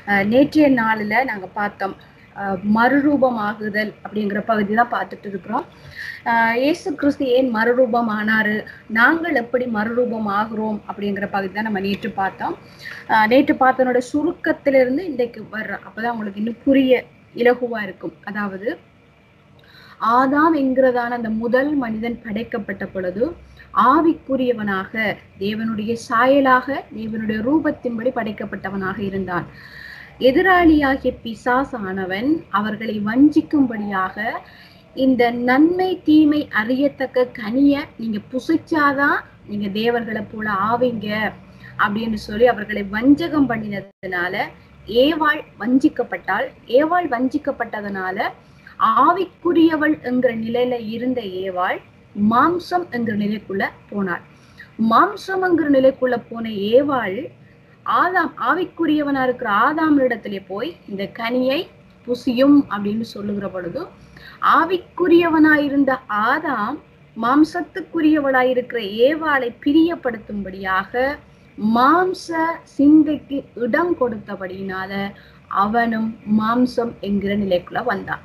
அஹ் நேற்றைய நாளில் நாங்க பார்த்தோம் அஹ் மறுரூபமாகுதல் அப்படிங்கிற பகுதி தான் பார்த்துட்டு இருக்கிறோம் அஹ் இயேசு கிறிஸ்து ஏன் மறுரூபம் ஆனாரு நாங்கள் எப்படி மறுரூபம் ஆகிறோம் அப்படிங்கிற பகுதி தான் நம்ம நேற்று பார்த்தோம் அஹ் நேற்று பார்த்தனோட சுருக்கத்திலிருந்து இன்றைக்கு வர்ற அப்பதான் உங்களுக்கு இன்னும் புரிய இலகுவா இருக்கும் அதாவது ஆதாம் என்கிறதான அந்த முதல் மனிதன் படைக்கப்பட்ட பொழுது ஆவிக்குரியவனாக தேவனுடைய சாயலாக தேவனுடைய ரூபத்தின்படி படைக்கப்பட்டவனாக இருந்தான் எதிராளியாகிய பிசாசானவன் அவர்களை வஞ்சிக்கும்படியாக இந்த நன்மை தீமை அறியத்தக்க கனிய நீங்க புசிச்சாதான் நீங்க தேவர்களை போல ஆவீங்க அப்படின்னு சொல்லி அவர்களை வஞ்சகம் பண்ணினதுனால ஏவாள் வஞ்சிக்கப்பட்டால் ஏவாள் வஞ்சிக்கப்பட்டதனால ஆவிக்குரியவள் என்கிற நிலையில இருந்த ஏவாள் மாம்சம் என்கிற நிலைக்குள்ள போனாள் மாம்சம் என்கிற நிலைக்குள்ள போன ஏவாள் ஆதாம் ஆவிக்குரியவனா இருக்கிற ஆதாமிடத்திலே போய் இந்த கனியை புசியும் அப்படின்னு சொல்லுகிற பொழுது ஆவிக்குரியவனாயிருந்த ஆதாம் மாம்சத்துக்குரியவளாயிருக்கிற ஏவாளை பிரியப்படுத்தும்படியாக மாம்ச சிந்தைக்கு இடம் கொடுத்தபடியினால அவனும் மாம்சம் என்கிற நிலைக்குள்ள வந்தான்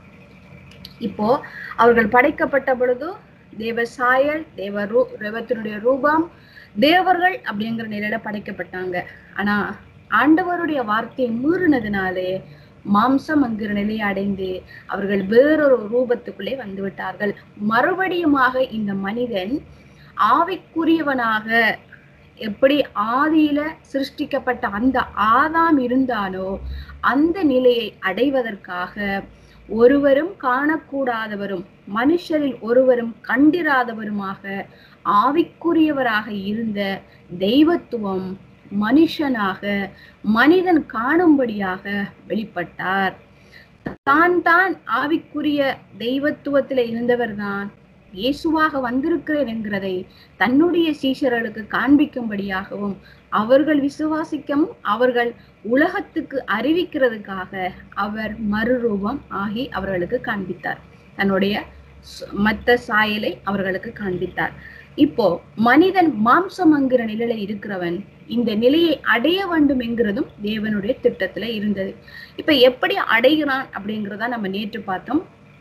இப்போ அவர்கள் படைக்கப்பட்ட பொழுது தேவ சாயல் தேவ ரூ தேவத்தினுடைய ரூபம் தேவர்கள் அப்படிங்கிற நிலையில படைக்கப்பட்டாங்க ஆனா ஆண்டவருடைய வார்த்தையை மீறினதுனாலே மாம்சம் என்கிற நிலையை அடைந்து அவர்கள் வேறொரு ரூபத்துக்குள்ளே வந்து விட்டார்கள் மறுபடியுமாக இந்த மனிதன் ஆவிக்குரியவனாக எப்படி ஆதியில சிருஷ்டிக்கப்பட்ட அந்த ஆதாம் இருந்தானோ அந்த நிலையை அடைவதற்காக ஒருவரும் காணக்கூடாதவரும் மனுஷரில் ஒருவரும் கண்டிராதவருமாக ஆவிக்குரியவராக இருந்த தெய்வத்துவம் மனுஷனாக மனிதன் காணும்படியாக வெளிப்பட்டார் தான் தான் ஆவிக்குரிய தெய்வத்துவத்துல இருந்தவர் தான் இயேசுவாக வந்திருக்கிறேன் என்கிறதை தன்னுடைய சீஷர்களுக்கு காண்பிக்கும்படியாகவும் அவர்கள் விசுவாசிக்கவும் அவர்கள் உலகத்துக்கு அறிவிக்கிறதுக்காக அவர் மறுரூபம் ஆகி அவர்களுக்கு காண்பித்தார் தன்னுடைய மத்த சாயலை அவர்களுக்கு காண்பித்தார் இப்போ மனிதன் மாம்சம் என்கிற நிலையில இருக்கிறவன் இந்த நிலையை அடைய வேண்டும் என்கிறதும் தேவனுடைய திட்டத்துல இருந்தது இப்ப எப்படி அடைகிறான் அப்படிங்கிறத நம்ம நேற்று பார்த்தோம்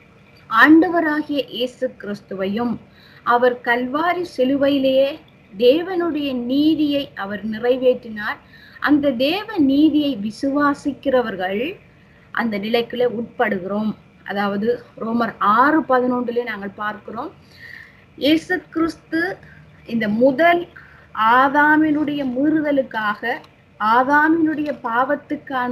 ஆண்டவராகிய இயேசு கிறிஸ்துவையும் அவர் கல்வாரி சிலுவையிலேயே தேவனுடைய நீதியை அவர் நிறைவேற்றினார் அந்த தேவ நீதியை விசுவாசிக்கிறவர்கள் அந்த நிலைக்குள்ளே உட்படுகிறோம் அதாவது ரோமர் ஆறு பதினொன்றுல நாங்கள் பார்க்கிறோம் இயேசு கிறிஸ்து இந்த முதல் ஆதாமினுடைய மீறுதலுக்காக ஆதாமினுடைய பாவத்துக்கான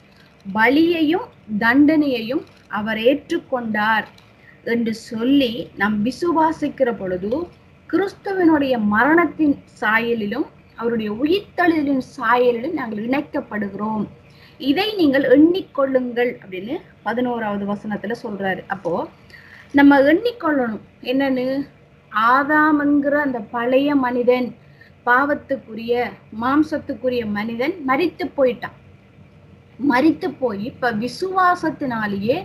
பலியையும் தண்டனையையும் அவர் ஏற்றுக்கொண்டார் என்று சொல்லி நாம் விசுவாசிக்கிற பொழுது கிறிஸ்துவனுடைய மரணத்தின் சாயலிலும் அவருடைய உயிர்த்தலின் சாயலிலும் நாங்கள் இணைக்கப்படுகிறோம் இதை நீங்கள் எண்ணிக்கொள்ளுங்கள் அப்படின்னு பதினோராவது வசனத்துல சொல்றாரு அப்போ நம்ம எண்ணிக்கொள்ளணும் என்னன்னு ஆதாமங்கிற அந்த பழைய மனிதன் பாவத்துக்குரிய மாம்சத்துக்குரிய மனிதன் மரித்து போயிட்டான் மரித்து போய் இப்ப விசுவாசத்தினாலேயே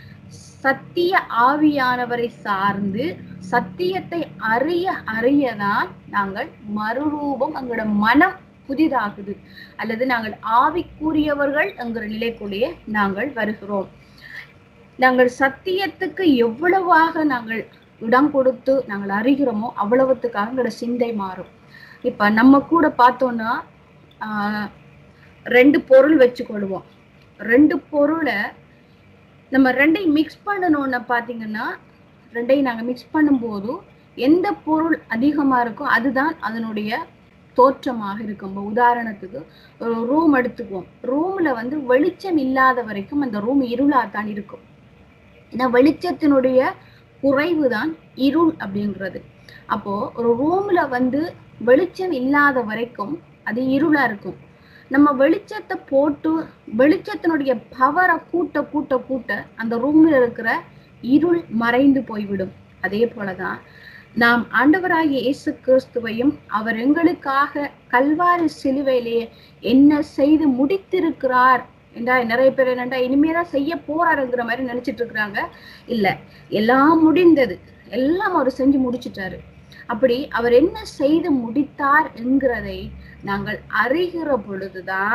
சத்திய ஆவியானவரை சார்ந்து சத்தியத்தை அறிய அறியதான் நாங்கள் மறுரூபம் எங்களோட மனம் புதிதாகுது அல்லது நாங்கள் ஆவிக்குரியவர்கள் என்கிற நிலைக்குள்ளேயே நாங்கள் வருகிறோம் நாங்கள் சத்தியத்துக்கு எவ்வளவாக நாங்கள் இடம் கொடுத்து நாங்கள் அறிகிறோமோ அவ்வளவுத்துக்காக எங்களோட சிந்தை மாறும் இப்ப நம்ம கூட பார்த்தோம்னா ஆஹ் ரெண்டு பொருள் வச்சுக்கொள்வோம் ரெண்டு பொருளை நம்ம ரெண்டையும் மிக்ஸ் பண்ணணும்னு பார்த்தீங்கன்னா ரெண்டையும் நாங்கள் மிக்ஸ் பண்ணும்போது எந்த பொருள் அதிகமாக இருக்கோ அதுதான் அதனுடைய தோற்றமாக இருக்கும் இப்போ உதாரணத்துக்கு ஒரு ரூம் எடுத்துக்குவோம் ரூம்ல வந்து வெளிச்சம் இல்லாத வரைக்கும் அந்த ரூம் இருளாக தான் இருக்கும் ஏன்னா வெளிச்சத்தினுடைய குறைவு தான் இருள் அப்படிங்கிறது அப்போ ஒரு ரூம்ல வந்து வெளிச்சம் இல்லாத வரைக்கும் அது இருளா இருக்கும் நம்ம வெளிச்சத்தை போட்டு வெளிச்சத்தினுடைய பவரை கூட்ட கூட்ட கூட்ட அந்த ரூம்ல இருக்கிற இருள் மறைந்து போய்விடும் அதே போலதான் நாம் ஆண்டவராகிய இயேசு கிறிஸ்துவையும் அவர் எங்களுக்காக கல்வாரி சிலுவையிலே என்ன செய்து முடித்திருக்கிறார் என்றா நிறைய பேர் என்னண்டா இனிமேதான் செய்ய போறாருங்கிற மாதிரி நினைச்சிட்டு இருக்கிறாங்க இல்ல எல்லாம் முடிந்தது எல்லாம் அவர் செஞ்சு முடிச்சிட்டாரு அப்படி அவர் என்ன செய்து முடித்தார் என்கிறதை நாங்கள் அறிகிற பொழுதுதான்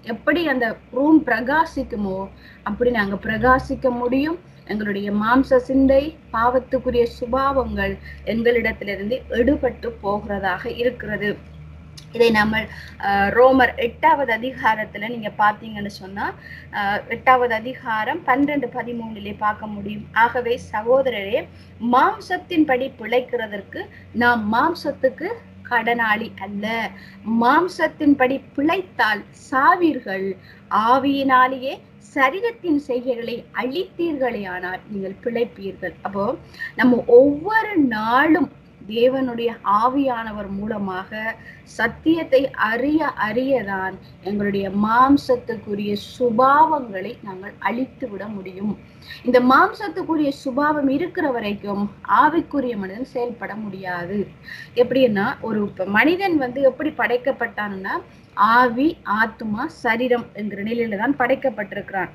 எப்படி அந்த ரூம் பிரகாசிக்குமோ அப்படி நாங்க பிரகாசிக்க முடியும் எங்களுடைய மாம்ச சிந்தை பாவத்துக்குரிய சுபாவங்கள் எங்களிடத்திலிருந்து எடுபட்டு போகிறதாக இருக்கிறது இதை நம்ம அஹ், ரோமர் எட்டாவது அதிகாரத்துல நீங்க பாத்தீங்கன்னு சொன்னா அஹ், எட்டாவது அதிகாரம் பன்னிரண்டு பதிமூணுலே பார்க்க முடியும் ஆகவே சகோதரரே மாம்சத்தின்படி பிழைக்கிறதற்கு நாம் மாம்சத்துக்கு கடனாளி அல்ல மாம்சத்தின்படி பிழைத்தால் சாவீர்கள் ஆவியினாலேயே சரீரத்தின் செய்கைகளை அழித்தீர்களே ஆனால் நீங்கள் பிழைப்பீர்கள் அப்போ நம்ம ஒவ்வொரு நாளும் தேவனுடைய ஆவியானவர் மூலமாக சத்தியத்தை அறிய அறியதான் எங்களுடைய மாம்சத்துக்குரிய சுபாவங்களை நாங்கள் அழித்து விட முடியும் இந்த மாம்சத்துக்குரிய சுபாவம் இருக்கிற வரைக்கும் ஆவிக்குரிய மனிதன் செயல்பட முடியாது எப்படின்னா ஒரு இப்ப மனிதன் வந்து எப்படி படைக்கப்பட்டான்னா ஆவி ஆத்மா சரீரம் என்கிற நிலையில தான் படைக்கப்பட்டிருக்கிறான்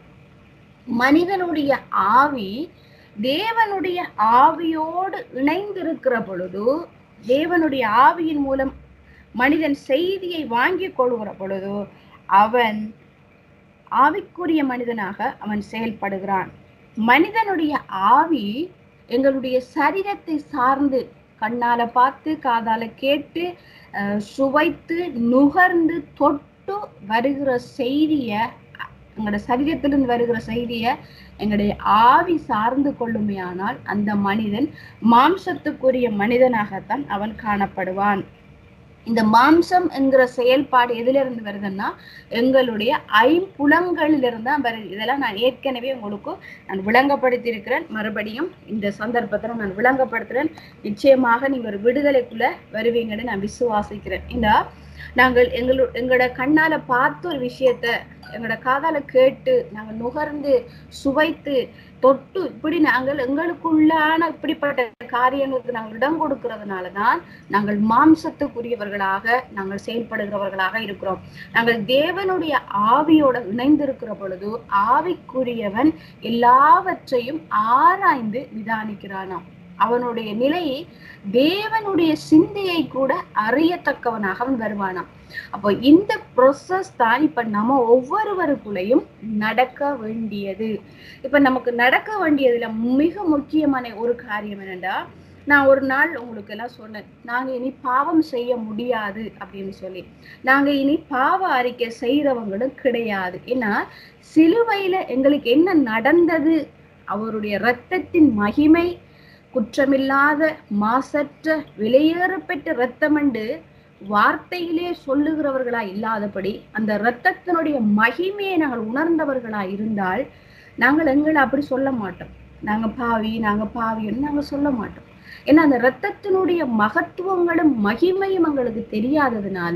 மனிதனுடைய ஆவி தேவனுடைய ஆவியோடு இணைந்திருக்கிற பொழுது தேவனுடைய ஆவியின் மூலம் மனிதன் செய்தியை வாங்கி கொள்கிற பொழுது அவன் ஆவிக்குரிய மனிதனாக அவன் செயல்படுகிறான் மனிதனுடைய ஆவி எங்களுடைய சரீரத்தை சார்ந்து கண்ணால பார்த்து காதால கேட்டு அஹ், சுவைத்து நுகர்ந்து தொட்டு வருகிற செய்திய எங்களோட சரீரத்திலிருந்து வருகிற செய்திய எங்களுடைய ஆவி சார்ந்து கொள்ளுமையானால் அந்த மனிதன் மாம்சத்துக்குரிய மனிதனாகத்தான் அவன் காணப்படுவான் இந்த மாம்சம் என்கிற செயல்பாடு எதுல இருந்து வருதுன்னா எங்களுடைய ஐம்புலங்களிலிருந்து தான் வருது இதெல்லாம் நான் ஏற்கனவே உங்களுக்கு நான் விளங்கப்படுத்தி இருக்கிறேன் மறுபடியும் இந்த சந்தர்ப்பத்துல நான் விளங்கப்படுத்துறேன் நிச்சயமாக நீங்க ஒரு விடுதலைக்குள்ள வருவீங்கன்னு நான் விசுவாசிக்கிறேன் இந்த நாங்கள் எங்களு எங்களோட கண்ணால பார்த்த ஒரு விஷயத்த எங்களோட காதால கேட்டு நாங்கள் நுகர்ந்து சுவைத்து தொட்டு இப்படி நாங்கள் எங்களுக்குள்ளான இப்படிப்பட்ட காரியங்களுக்கு நாங்கள் இடம் கொடுக்கறதுனால தான் நாங்கள் மாம்சத்துக்குரியவர்களாக நாங்கள் செயல்படுகிறவர்களாக இருக்கிறோம் நாங்கள் தேவனுடைய ஆவியோட இணைந்திருக்கிற பொழுது ஆவிக்குரியவன் எல்லாவற்றையும் ஆராய்ந்து நிதானிக்கிறானாம் அவனுடைய நிலையை தேவனுடைய சிந்தையை கூட அறியத்தக்கவனாக அவன் வருவானாம் அப்போ இந்த ப்ரொசஸ் தான் இப்ப நம்ம ஒவ்வொருவருக்குள்ளேயும் நடக்க வேண்டியது இப்ப நமக்கு நடக்க வேண்டியதுல மிக முக்கியமான ஒரு காரியம் என்னன்னா நான் ஒரு நாள் உங்களுக்கு எல்லாம் சொன்னேன் நாங்க இனி பாவம் செய்ய முடியாது அப்படின்னு சொல்லி நாங்க இனி பாவ அறிக்கை செய்யறவங்களும் கிடையாது ஏன்னா சிலுவையில எங்களுக்கு என்ன நடந்தது அவருடைய இரத்தத்தின் மகிமை குற்றமில்லாத மாசற்ற விலையேறப்பெற்ற இரத்தமண்டு வார்த்தையிலே சொல்லுகிறவர்களா இல்லாதபடி அந்த இரத்தத்தினுடைய மகிமையை நாங்கள் உணர்ந்தவர்களா இருந்தால் நாங்கள் எங்களை அப்படி சொல்ல மாட்டோம் நாங்க பாவி நாங்க பாவின்னு நாங்க சொல்ல மாட்டோம் ஏன்னா அந்த இரத்தத்தினுடைய மகத்துவங்களும் மகிமையும் எங்களுக்கு தெரியாததுனால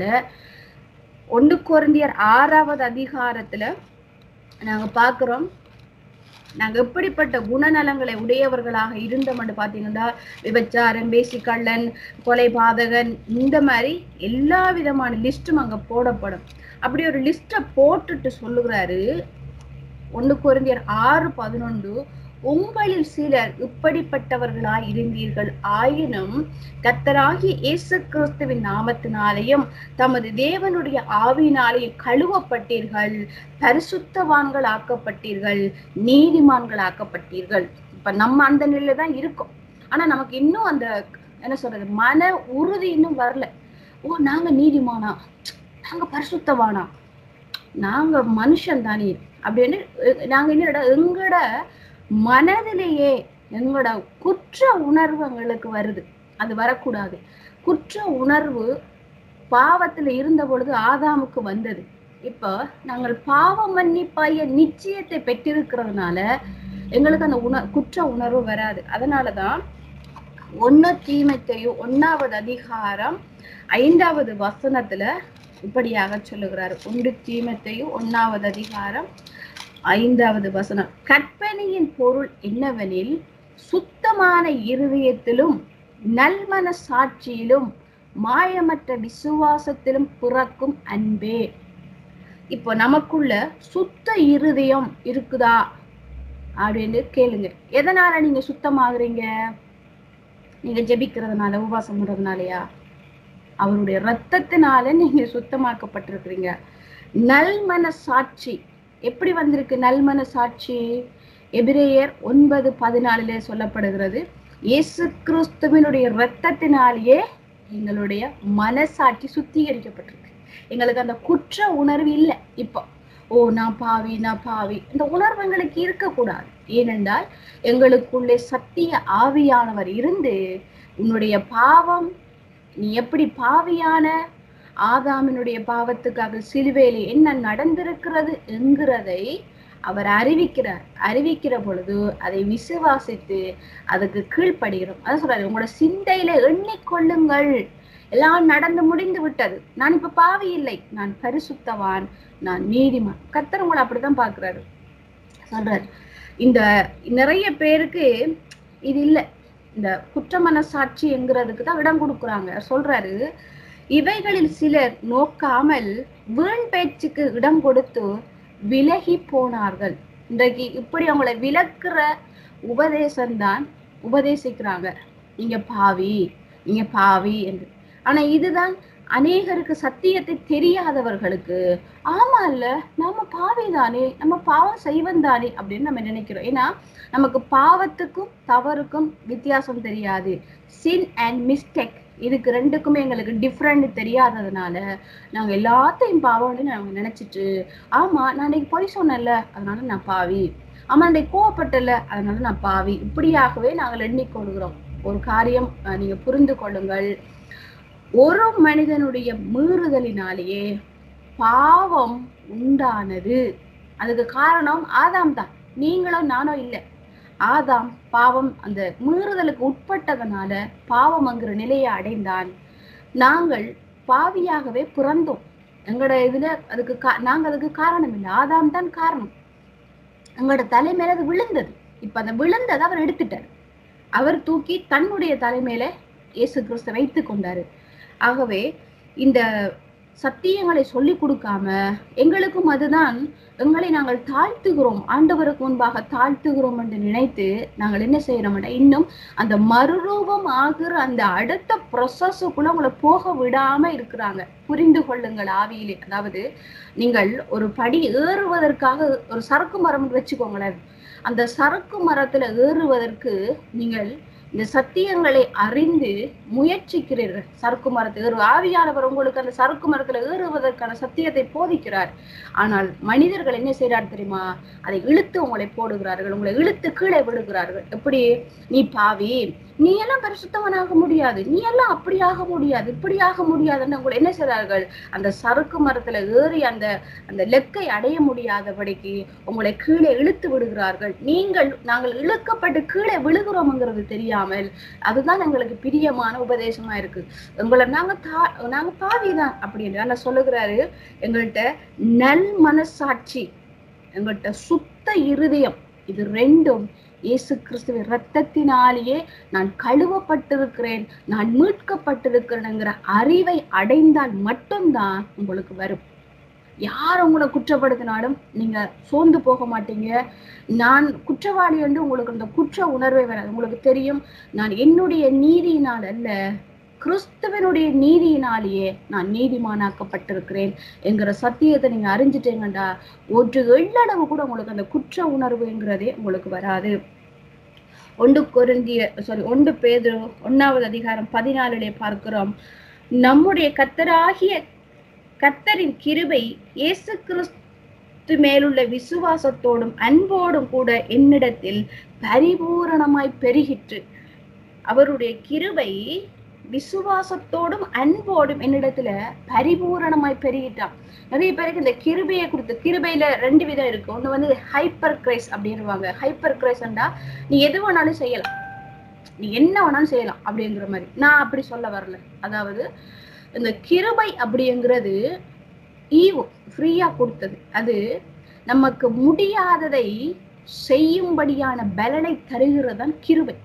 ஒன்று குறைந்தியர் ஆறாவது அதிகாரத்துல நாங்க பார்க்கிறோம் நாங்க எப்படிப்பட்ட குணநலங்களை உடையவர்களாக இருந்தோம்னு பாத்தீங்கன்னா விபச்சாரம் பேசிக்கள்ளன் கொலை பாதகன் இந்த மாதிரி எல்லா விதமான லிஸ்டும் அங்க போடப்படும் அப்படி ஒரு லிஸ்ட போட்டுட்டு சொல்லுகிறாரு ஒண்ணு குறைந்தியர் ஆறு பதினொன்று உங்களில் சிலர் இப்படிப்பட்டவர்களாய் இருந்தீர்கள் ஆயினும் கத்தராகிய இயேசு கிறிஸ்துவின் நாமத்தினாலேயும் தமது தேவனுடைய ஆவியினாலேயும் கழுவப்பட்டீர்கள் பரிசுத்தவான்கள் ஆக்கப்பட்டீர்கள் நீதிமான்கள் ஆக்கப்பட்டீர்கள் இப்ப நம்ம அந்த நிலையில தான் இருக்கோம் ஆனா நமக்கு இன்னும் அந்த என்ன சொல்றது மன உறுதி இன்னும் வரல ஓ நாங்க நீதிமானா நாங்க பரிசுத்தவானா நாங்க மனுஷன் தானே அப்படின்னு அஹ், நாங்க என்னடா எங்கட மனதிலேயே எங்களோட குற்ற உணர்வு எங்களுக்கு வருது அது வரக்கூடாது குற்ற உணர்வு பாவத்துல இருந்த பொழுது ஆதாமுக்கு வந்தது இப்போ நாங்கள் பாவ மன்னிப்பாய நிச்சயத்தை பெற்றிருக்கிறதுனால எங்களுக்கு அந்த உண குற்ற உணர்வு வராது அதனாலதான் ஒன்னு தீமைத்தையும் ஒன்னாவது அதிகாரம் ஐந்தாவது வசனத்துல இப்படியாக சொல்லுகிறார் ஒன்று தீமத்தையும் ஒன்னாவது அதிகாரம் ஐந்தாவது வசனம் கற்பனையின் பொருள் என்னவெனில் சுத்தமான இருதயத்திலும் நல்மன சாட்சியிலும் மாயமற்ற விசுவாசத்திலும் பிறக்கும் அன்பே இப்போ நமக்குள்ள சுத்த இருதயம் இருக்குதா அப்படின்னு கேளுங்க எதனால நீங்க சுத்தமாகறீங்க நீங்க ஜெபிக்கிறதுனால உபவாசம் பண்றதுனாலயா அவருடைய ரத்தத்தினால நீங்க சுத்தமாக்கப்பட்டிருக்கிறீங்க நல்மன சாட்சி எப்படி வந்திருக்கு நல்மன சாட்சி எபிரேயர் ஒன்பது பதினாலிலே சொல்லப்படுகிறது இயேசு கிறிஸ்துவினுடைய இரத்தத்தினாலேயே எங்களுடைய மனசாட்சி சுத்திகரிக்கப்பட்டிருக்கு எங்களுக்கு அந்த குற்ற உணர்வு இல்லை இப்போ ஓ நான் பாவி நான் பாவி இந்த உணர்வு எங்களுக்கு இருக்கக்கூடாது ஏனென்றால் எங்களுக்குள்ளே சத்திய ஆவியானவர் இருந்து உன்னுடைய பாவம் நீ எப்படி பாவியான ஆதாமினுடைய பாவத்துக்காக சிலுவையில என்ன நடந்திருக்கிறது என்கிறதை அவர் அறிவிக்கிறார் அறிவிக்கிற பொழுது அதை விசுவாசித்து அதுக்கு கீழ்ப்படுகிறோம் அதான் சொல்றாரு உங்களோட சிந்தையில எண்ணிக்கொள்ளுங்கள் எல்லாம் நடந்து முடிந்து விட்டது நான் இப்ப பாவி இல்லை நான் பரிசுத்தவான் நான் நீதிமான் கர்த்தர் உங்களை அப்படித்தான் பாக்குறாரு சொல்றாரு இந்த நிறைய பேருக்கு இது இல்லை இந்த குற்ற மனசாட்சி என்கிறதுக்கு தான் இடம் கொடுக்குறாங்க சொல்றாரு இவைகளில் சிலர் நோக்காமல் வீண் பேச்சுக்கு இடம் கொடுத்து விலகி போனார்கள் இன்றைக்கு இப்படி அவங்கள விளக்குற உபதேசம்தான் உபதேசிக்கிறாங்க நீங்க பாவி நீங்க பாவி என்று ஆனா இதுதான் அநேகருக்கு சத்தியத்தை தெரியாதவர்களுக்கு ஆமா இல்ல நம்ம பாவி தானே நம்ம பாவம் செய்வன் தானே அப்படின்னு நம்ம நினைக்கிறோம் ஏன்னா நமக்கு பாவத்துக்கும் தவறுக்கும் வித்தியாசம் தெரியாது சின் அண்ட் மிஸ்டேக் இதுக்கு ரெண்டுக்குமே எங்களுக்கு டிஃப்ரெண்ட் தெரியாததுனால நாங்க எல்லாத்தையும் பாவம்னு நாங்க நினைச்சிட்டு ஆமா நான் இன்னைக்கு பொய் சொன்னேன்ல அதனால நான் பாவி ஆமா இன்னைக்கு கோவப்பட்டல அதனால நான் பாவி இப்படியாகவே நாங்கள் எண்ணிக்கொள்கிறோம் ஒரு காரியம் அஹ், நீங்க புரிந்து கொள்ளுங்கள் ஒரு மனிதனுடைய மீறுதலினாலேயே பாவம் உண்டானது அதுக்கு காரணம் ஆதாம் தான் நீங்களும் நானும் இல்லை ஆதாம் பாவம் அந்த மீறுதலுக்கு உட்பட்டதனால பாவம்ங்கிற நிலையை அடைந்தான் நாங்கள் பாவியாகவே பிறந்தோம் எங்களோட இதுல அதுக்கு கா- நாங்க அதுக்கு காரணம் இல்லை ஆதாம் தான் காரணம் எங்களோட தலை மேல அது விழுந்தது இப்ப அந்த விழுந்ததை அவர் எடுத்துட்டார் அவர் தூக்கி தன்னுடைய தலைமையில இயேசு கிறிஸ்து வைத்து கொண்டாரு ஆகவே இந்த சத்தியங்களை சொல்லி கொடுக்காம எங்களுக்கும் அதுதான் எங்களை நாங்கள் தாழ்த்துகிறோம் ஆண்டவருக்கு முன்பாக தாழ்த்துகிறோம் என்று நினைத்து நாங்கள் என்ன செய்யறோம்னா இன்னும் அந்த மறுரூபம் ஆகிற அந்த அடுத்த ப்ரொசஸுக்குள்ள உங்களை போக விடாம இருக்கிறாங்க புரிந்து கொள்ளுங்கள் ஆவியிலே அதாவது நீங்கள் ஒரு படி ஏறுவதற்காக ஒரு சறுக்கு மரம் வச்சுக்கோங்களேன் அந்த சறுக்கு மரத்துல ஏறுவதற்கு நீங்கள் இந்த சத்தியங்களை அறிந்து முயற்சிக்கிறீர்கள் சறுக்கு மரத்தை ஏறு ஆவியானவர் உங்களுக்கு அந்த சறுக்கு மரத்துல ஏறுவதற்கான சத்தியத்தை போதிக்கிறார் ஆனால் மனிதர்கள் என்ன செய்றார் தெரியுமா அதை இழுத்து உங்களை போடுகிறார்கள் உங்களை இழுத்து கீழே விடுகிறார்கள் எப்படி நீ பாவி நீ எல்லாம் பரிசுத்தவனாக முடியாது நீ எல்லாம் அப்படி ஆக முடியாது இப்படி ஆக முடியாதுன்னு உங்களை என்ன செய்றார்கள் அந்த சறுக்கு மரத்துல ஏறி அந்த அந்த லெக்கை அடைய முடியாதபடிக்கு உங்களை கீழே இழுத்து விடுகிறார்கள் நீங்கள் நாங்கள் இழுக்கப்பட்டு கீழே விழுகிறோம்ங்கிறது தெரியாமல் அதுதான் எங்களுக்கு பிரியமான உபதேசமா இருக்கு உங்களை நாங்க தா நாங்க பாவிதான் அப்படின்னு ஆனா சொல்லுகிறாரு எங்கள்கிட்ட நல் மனசாட்சி எங்கள்கிட்ட சுத்த இருதயம் இது ரெண்டும் இயேசு கிறிஸ்துவின் ரத்தத்தினாலேயே நான் கழுவப்பட்டிருக்கிறேன் நான் மீட்கப்பட்டிருக்கிறேங்கிற அறிவை அடைந்தால் மட்டும்தான் உங்களுக்கு வரும் யார் உங்களை குற்றப்படுத்தினாலும் நீங்க சோர்ந்து போக மாட்டீங்க நான் குற்றவாளி என்று உங்களுக்கு அந்த குற்ற உணர்வே வராது உங்களுக்கு தெரியும் நான் என்னுடைய நீதியினால் அல்ல கிறிஸ்துவனுடைய நீதியினாலேயே நான் நீதிமானாக்கப்பட்டிருக்கிறேன் என்கிற சத்தியத்தை நீங்க அறிஞ்சிட்டீங்கடா ஒரு எள்ளளவு கூட உங்களுக்கு அந்த குற்ற உணர்வுங்கிறதே உங்களுக்கு வராது ஒன்று கொருந்திய சாரி ஒன்று பேதுரு ஒன்னாவது அதிகாரம் பதினாலிலே பார்க்கிறோம் நம்முடைய கத்தராகிய கத்தரின் கிருபை இயேசு கிறிஸ்து மேலுள்ள விசுவாசத்தோடும் அன்போடும் கூட என்னிடத்தில் பரிபூரணமாய் பெருகிற்று அவருடைய கிருபை விசுவாசத்தோடும் அன்போடும் என்னிடத்துல பரிபூரணமாய் பெருகிட்டான் நிறைய பேருக்கு இந்த கிருபையை கொடுத்து கிருபையில ரெண்டு விதம் இருக்கு ஒண்ணு வந்து ஹைப்பர் கிரைஸ் அப்படின்னுவாங்க ஹைப்பர் கிரைஸ்ண்டா நீ எது வேணாலும் செய்யலாம் நீ என்ன வேணாலும் செய்யலாம் அப்படிங்கிற மாதிரி நான் அப்படி சொல்ல வரல அதாவது இந்த கிருபை அப்படிங்கிறது ஈவு ஃப்ரீயா கொடுத்தது அது நமக்கு முடியாததை செய்யும்படியான பலனை தருகிறதான் கிருபை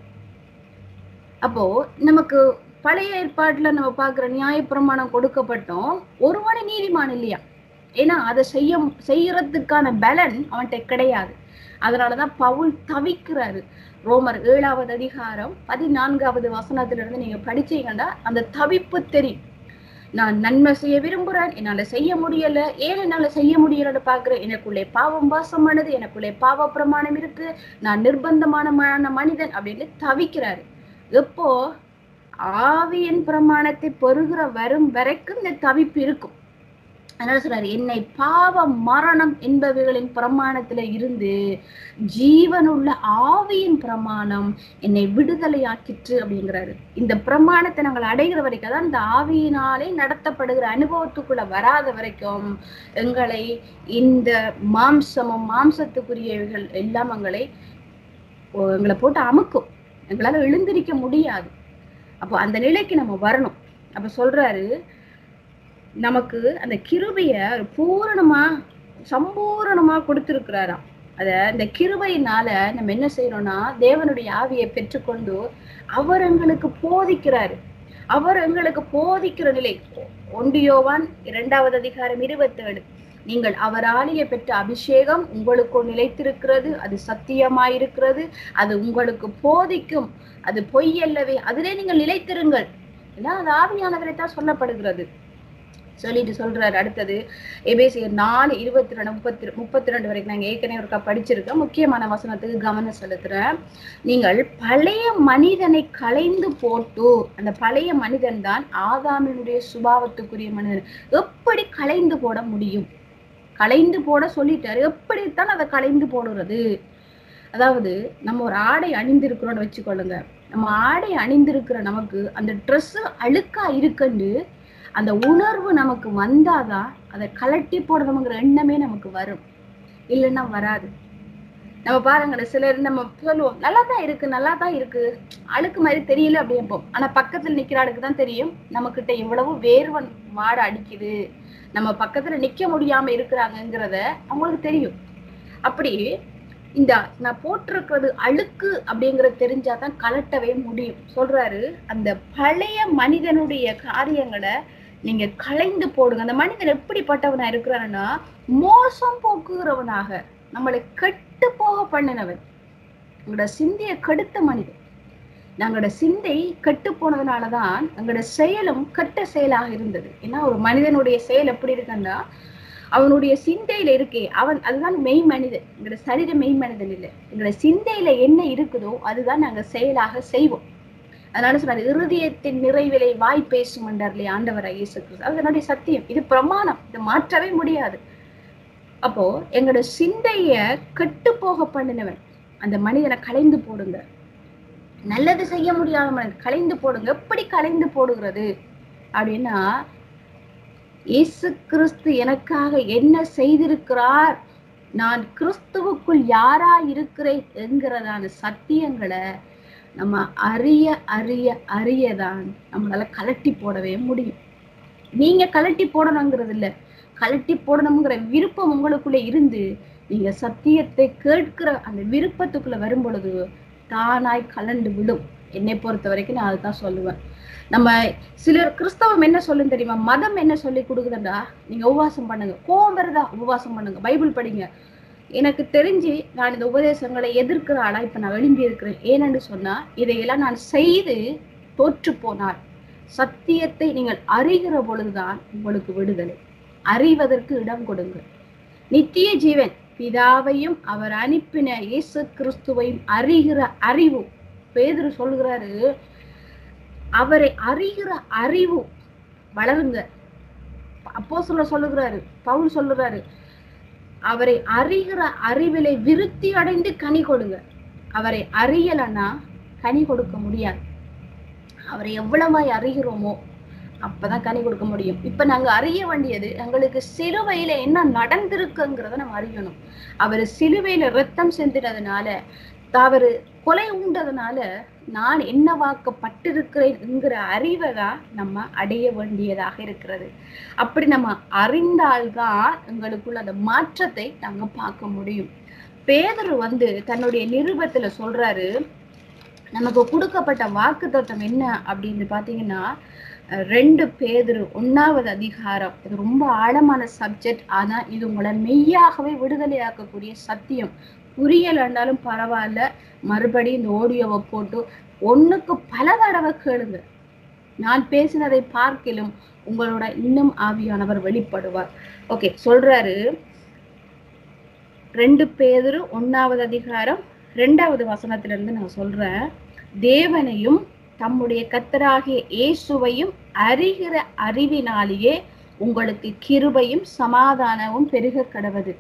அப்போ நமக்கு பழைய ஏற்பாட்டுல நம்ம பார்க்கிற நியாயப்பிரமாணம் கொடுக்கப்பட்டோம் ஒருவனை நீதிமான் இல்லையா ஏன்னா அதை செய்ய செய்யறதுக்கான பலன் அவன்கிட்ட கிடையாது அதனாலதான் பவுல் தவிக்கிறாரு ரோமர் ஏழாவது அதிகாரம் பதினான்காவது வசனத்துல இருந்து நீங்க படிச்சீங்கன்னா அந்த தவிப்பு தெரியும் நான் நன்மை செய்ய விரும்புறேன் என்னால செய்ய முடியல ஏன் என்னால செய்ய முடியலன்னு பாக்குறேன் எனக்குள்ளே பாவம் வாசமானது எனக்குள்ளே பாவ பிரமாணம் இருக்கு நான் நிர்பந்தமான ம- மனிதன் அப்படின்னு தவிக்கிறாரு எப்போ ஆவியின் பிரமாணத்தை பெறுகிற வரும் வரைக்கும் இந்த தவிப்பு இருக்கும் அதனால சொல்றாரு என்னை பாவ மரணம் என்பவைகளின் பிரமாணத்துல இருந்து ஜீவனுள்ள ஆவியின் பிரமாணம் என்னை விடுதலையாக்கிற்று அப்படிங்கிறாரு இந்த பிரமாணத்தை நாங்கள் அடைகிற வரைக்கும் அதான் இந்த ஆவியினாலே நடத்தப்படுகிற அனுபவத்துக்குள்ள வராத வரைக்கும் எங்களை இந்த மாம்சமும் மாம்சத்துக்குரியவைகள் எல்லாம் எங்களை ஓ, எங்களை போட்டு அமுக்கும் எங்களால எழுந்திருக்க முடியாது அப்போ அந்த நிலைக்கு நம்ம வரணும் அப்ப சொல்றாரு நமக்கு அந்த கிருபைய ஒரு பூரணமா சம்பூரணமா கொடுத்திருக்கிறாராம் அத இந்த கிருபையினால நம்ம என்ன செய்யறோம்னா தேவனுடைய ஆவியை பெற்றுக்கொண்டு அவர் எங்களுக்கு போதிக்கிறாரு அவர் எங்களுக்கு போதிக்கிற நிலை ஒன்றியோவான் இரண்டாவது அதிகாரம் இருபத்தேழு நீங்கள் அவராலேயே பெற்ற அபிஷேகம் உங்களுக்குள் நிலைத்திருக்கிறது அது சத்தியமாயிருக்கிறது அது உங்களுக்கு போதிக்கும் அது பொய் அல்லவே அதிலே நீங்கள் நிலைத்திருங்கள் ஏன்னா அது ஆவியானவரை தான் சொல்லப்படுகிறது சொல்லிட்டு சொல்றாரு அடுத்தது எபேசியர் நாலு இருபத்தி ரெண்டு முப்பத்தி முப்பத்தி ரெண்டு வரைக்கும் நாங்க ஏற்கனவே ஒருக்கா படிச்சிருக்கோம் முக்கியமான வசனத்துக்கு கவனம் செலுத்துறேன் நீங்கள் பழைய மனிதனை களைந்து போட்டு அந்த பழைய மனிதன் தான் ஆதாமினுடைய சுபாவத்துக்குரிய மனிதன் எப்படி களைந்து போட முடியும் களைந்து போட சொல்லிட்டாரு எப்படித்தான் அதை களைந்து போடுறது அதாவது நம்ம ஒரு ஆடை அணிந்திருக்கிறோம்னு வச்சுக்கொள்ளுங்க நம்ம ஆடை அணிந்திருக்கிற நமக்கு அந்த Dress அழுக்கா இருக்குன்னு அந்த உணர்வு நமக்கு வந்தாதான் அதை கலட்டி போடணுங்கிற எண்ணமே நமக்கு வரும் இல்லைன்னா வராது நம்ம பாருங்களேன் சிலர் நம்ம சொல்லுவோம் நல்லா தான் இருக்கு நல்லா தான் இருக்கு அழுக்கு மாதிரி தெரியல அப்படியப்போம் ஆனா பக்கத்துல நிக்கிற ஆளுக்கு தான் தெரியும் நம்ம கிட்ட எவ்வளவு வேர்வன் மாட அடிக்குது நம்ம பக்கத்துல நிக்க முடியாம இருக்கிறாங்கங்கிறத அவங்களுக்கு தெரியும் அப்படி இந்த நான் போட்டிருக்கிறது அழுக்கு அப்படிங்கறது தெரிஞ்சாதான் கலட்டவே முடியும் சொல்றாரு அந்த பழைய மனிதனுடைய காரியங்களை நீங்க களைந்து போடுங்க அந்த மனிதன் எப்படிப்பட்டவனா இருக்கிறான்னா மோசம் போக்குகிறவனாக நம்மளை கெட்டு போக பண்ணினவன் உங்களோட சிந்தையை கெடுத்த மனிதன் நாங்களோட சிந்தை கெட்டு போனதுனாலதான் எங்களோட செயலும் கெட்ட செயலாக இருந்தது ஏன்னா ஒரு மனிதனுடைய செயல் எப்படி இருக்குன்னா அவனுடைய சிந்தையில இருக்கே அவன் அதுதான் மெய் மனிதன் எங்களோட சரீர மெய் மனிதன் இல்லை எங்களோட சிந்தையில என்ன இருக்குதோ அதுதான் நாங்க செயலாக செய்வோம் அதனால சொல்றாரு இருதயத்தின் நிறைவிலை வாய் பேசும் என்றார்லே ஆண்டவராக இயேசு கிறிஸ்து அது என்னுடைய சத்தியம் இது பிரமாணம் இது மாற்றவே முடியாது அப்போ எங்களோட சிந்தைய கெட்டு போக பண்ணினவன் அந்த மனிதனை கலைந்து போடுங்க நல்லது செய்ய முடியாத மனிதன் கலைந்து போடுங்க எப்படி கலைந்து போடுகிறது அப்படின்னா இயேசு கிறிஸ்து எனக்காக என்ன செய்திருக்கிறார் நான் கிறிஸ்துவுக்குள் யாரா இருக்கிறேன் என்கிறதான சத்தியங்களை நம்ம அறிய அறிய அறியதான் நம்மளால கலட்டி போடவே முடியும் நீங்க கலட்டி போடணுங்கிறது இல்ல கலட்டி போடணுங்கிற விருப்பம் உங்களுக்குள்ள இருந்து நீங்க சத்தியத்தை கேட்கிற அந்த விருப்பத்துக்குள்ள வரும் பொழுது தானாய் கலண்டு விடும் என்னை பொறுத்த வரைக்கும் நான் அதுதான் சொல்லுவேன் நம்ம சிலர் கிறிஸ்தவம் என்ன சொல்லும் தெரியுமா மதம் என்ன சொல்லி கொடுக்குதுண்டா நீங்க உபவாசம் பண்ணுங்க கோவம் வருதா உபவாசம் பண்ணுங்க பைபிள் படிங்க எனக்கு தெரிஞ்சு நான் இந்த உபதேசங்களை எதிர்க்கிற ஆளா இப்ப நான் எழும்பி இருக்கிறேன் ஏனென்று சொன்னா இதையெல்லாம் நான் செய்து தோற்று போனால் சத்தியத்தை நீங்கள் அறிகிற பொழுதுதான் உங்களுக்கு விடுதலை அறிவதற்கு இடம் கொடுங்க நித்திய ஜீவன் பிதாவையும் அவர் அனுப்பின இயேசு கிறிஸ்துவையும் அறிகிற அறிவு பேதுரு சொல்கிறாரு அவரை அறிகிற அறிவு வளருங்க அப்போ சொல்ல சொல்லுகிறாரு பவுல் சொல்லுறாரு அவரை அறிகிற அறிவிலை விருத்தி அடைந்து கனி கொடுங்க அவரை அறியலைன்னா கனி கொடுக்க முடியாது அவரை எவ்வளவாய் அறிகிறோமோ அப்பதான் கனி கொடுக்க முடியும் இப்ப நாங்க அறிய வேண்டியது எங்களுக்கு சிலுவையில என்ன நடந்திருக்குங்கிறத நம்ம அறியணும் அவர் சிலுவையில ரத்தம் செஞ்சினதுனால தவறு கொலை உண்டதுனால நான் என்னவாக்கப்பட்டிருக்கிறேன் என்கிற அறிவை தான் நம்ம அடைய வேண்டியதாக இருக்கிறது அப்படி நம்ம அறிந்தால்தான் எங்களுக்குள்ள அந்த மாற்றத்தை நாங்க பார்க்க முடியும் பேதர் வந்து தன்னுடைய நிருபத்துல சொல்றாரு நமக்கு கொடுக்கப்பட்ட வாக்கு தத்துவம் என்ன அப்படின்னு பாத்தீங்கன்னா அஹ் ரெண்டு பேதர் ஒன்னாவது அதிகாரம் இது ரொம்ப ஆழமான சப்ஜெக்ட் ஆனா இது உங்களை மெய்யாகவே விடுதலையாக்கக்கூடிய சத்தியம் புரியலன்னாலும் பரவாயில்ல மறுபடியும் இந்த ஆடியோவை போட்டு ஒண்ணுக்கு பல தடவை கேளுங்க நான் பேசினதை பார்க்கிலும் உங்களோட இன்னும் ஆவியானவர் வெளிப்படுவார் ஓகே சொல்றாரு ரெண்டு பேதரு ஒன்னாவது அதிகாரம் ரெண்டாவது வசனத்துல இருந்து நான் சொல்றேன் தேவனையும் தம்முடைய கத்தராகிய இயேசுவையும் அறிகிற அறிவினாலேயே உங்களுக்கு கிருபையும் சமாதானமும் பெருக கடவது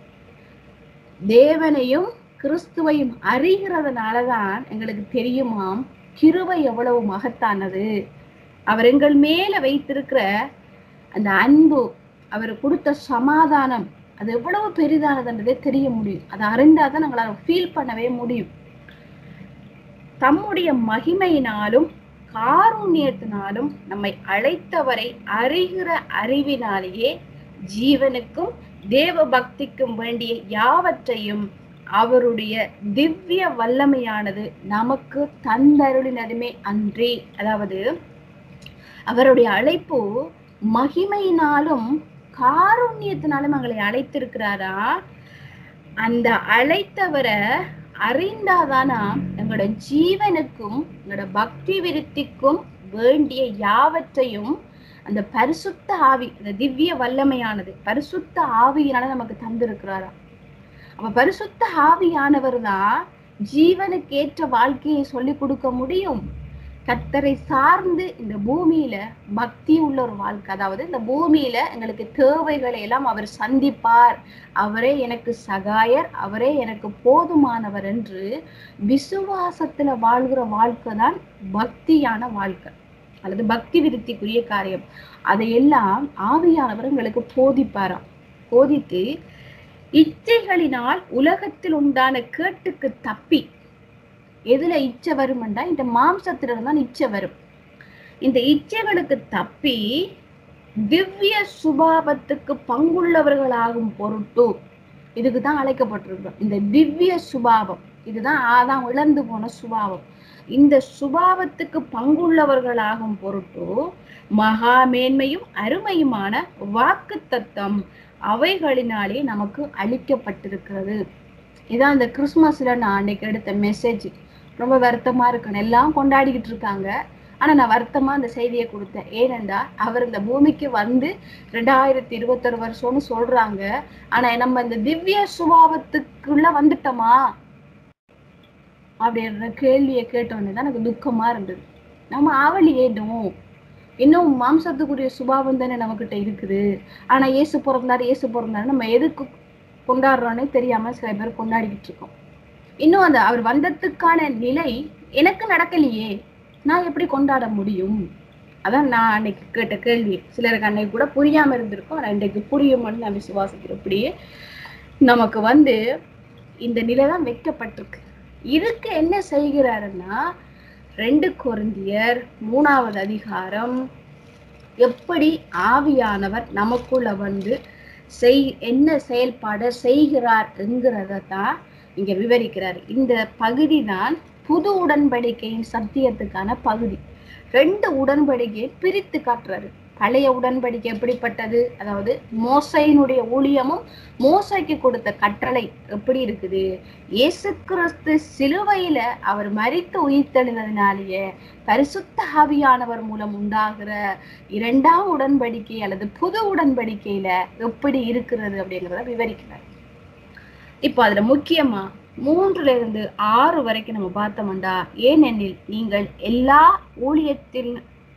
தேவனையும் கிறிஸ்துவையும் அறிகிறதுனாலதான் எங்களுக்கு தெரியுமாம் கிருபை எவ்வளவு மகத்தானது அவர் எங்கள் மேல வைத்திருக்கிற அந்த அன்பு அவர் கொடுத்த சமாதானம் அது எவ்வளவு பெரிதானதுன்றதே தெரிய முடியும் அதை அறிந்தாதான் நாங்களால ஃபீல் பண்ணவே முடியும் தம்முடைய மகிமையினாலும் காருண்யத்தினாலும் நம்மை அழைத்தவரை அறிகிற அறிவினாலேயே ஜீவனுக்கும் தேவ பக்திக்கும் வேண்டிய யாவற்றையும் அவருடைய திவ்ய வல்லமையானது நமக்கு தந்தருளினதுமே அன்றி அதாவது அவருடைய அழைப்பு மகிமையினாலும் காருண்யத்தினாலும் எங்களை அழைத்திருக்கிறாரா அந்த அழைத்தவரை அறிந்தாதானா எங்களோட ஜீவனுக்கும் எங்களோட பக்தி விருத்திக்கும் வேண்டிய யாவற்றையும் அந்த பரிசுத்த ஆவி அந்த திவ்ய வல்லமையானது பரிசுத்த ஆவியினால நமக்கு தந்திருக்கிறாரா அப்ப பரிசுத்த ஆவியானவர் தான் ஜீவனுக்கு ஏற்ற வாழ்க்கையை சொல்லி கொடுக்க முடியும் கத்தரை சார்ந்து இந்த பூமியில பக்தி உள்ள ஒரு வாழ்க்கை அதாவது இந்த பூமியில எங்களுக்கு தேவைகளை எல்லாம் அவர் சந்திப்பார் அவரே எனக்கு சகாயர் அவரே எனக்கு போதுமானவர் என்று விசுவாசத்துல வாழ்கிற வாழ்க்கை தான் பக்தியான வாழ்க்கை அல்லது பக்தி விருத்திக்குரிய காரியம் அதையெல்லாம் ஆவியானவர் எங்களுக்கு போதிப்பாராம் போதித்து இச்சைகளினால் உலகத்தில் உண்டான கேட்டுக்கு தப்பி எதுல இச்சை வருமெண்டா இந்த மாம்சத்துல தான் இச்சை வரும் இந்த இச்சைகளுக்கு தப்பி திவ்ய சுபாவத்துக்கு பங்குள்ளவர்களாகும் பொருட்டு இதுக்கு தான் அழைக்கப்பட்டிருக்கிறோம் இந்த திவ்ய சுபாவம் இதுதான் ஆதாம் இழந்து போன சுபாவம் இந்த சுபாவத்துக்கு பங்குள்ளவர்களாகும் பொருட்டு மகா மேன்மையும் அருமையுமான வாக்கு தத்தம் அவைகளினாலே நமக்கு அளிக்கப்பட்டிருக்கிறது இதான் இந்த கிறிஸ்மஸ்ல நான் அன்னைக்கு எடுத்த மெசேஜ் ரொம்ப வருத்தமா இருக்கணும் எல்லாம் கொண்டாடிக்கிட்டு இருக்காங்க ஆனா நான் வருத்தமா அந்த செய்தியை கொடுத்தேன் ஏனென்றா அவர் இந்த பூமிக்கு வந்து ரெண்டாயிரத்தி இருபத்தொரு வருஷம்னு சொல்றாங்க ஆனா நம்ம இந்த திவ்ய சுபாவத்துக்குள்ள வந்துட்டோமா அப்படின்ற கேள்வியை கேட்டோன்னே தான் எனக்கு துக்கமா இருந்தது நம்ம ஆவலி ஏதும் இன்னும் மாம்சத்துக்குரிய சுபாவம் தானே நம்மகிட்ட இருக்குது ஆனா இயேசு பிறந்தாரு இயேசு பிறந்தாரு நம்ம எதுக்கு கொண்டாடுறோன்னே தெரியாம சில பேர் கொண்டாடிக்கிட்டு இருக்கோம் இன்னும் அந்த அவர் வந்ததுக்கான நிலை எனக்கு நடக்கலையே நான் எப்படி கொண்டாட முடியும் அதான் நான் அன்னைக்கு கேட்ட கேள்வி சிலருக்கு அன்னைக்கு கூட புரியாம இருந்திருக்கும் ஆனா இன்றைக்கு புரியும்னு நான் விசுவாசிக்கிறேன் அப்படியே நமக்கு வந்து இந்த நிலை தான் வைக்கப்பட்டிருக்கு இதுக்கு என்ன செய்கிறாருன்னா ரெண்டு கொரிந்தியர் மூணாவது அதிகாரம் எப்படி ஆவியானவர் நமக்குள்ள வந்து செய் என்ன செயல்பாடு செய்கிறார் என்கிறத தான் இங்க விவரிக்கிறார் இந்த பகுதி தான் புது உடன்படிக்கையின் சத்தியத்துக்கான பகுதி ரெண்டு உடன்படிக்கையை பிரித்து காட்டுறாரு பழைய உடன்படிக்கை எப்படிப்பட்டது அதாவது மோசையினுடைய ஊழியமும் மோசைக்கு கொடுத்த கட்டளை எப்படி இருக்குது இயேசு கிறிஸ்து சிலுவையில அவர் மரித்து உயிர்த்தெழுந்ததினாலேயே பரிசுத்த ஆவியானவர் மூலம் உண்டாகிற இரண்டாம் உடன்படிக்கை அல்லது புது உடன்படிக்கையில எப்படி இருக்கிறது அப்படிங்கிறத விவரிக்கிறார் இப்போ அதுல முக்கியமா மூன்றுல இருந்து ஆறு வரைக்கும் நம்ம பார்த்தோம்டா ஏனெனில் நீங்கள் எல்லா ஊழியத்தில்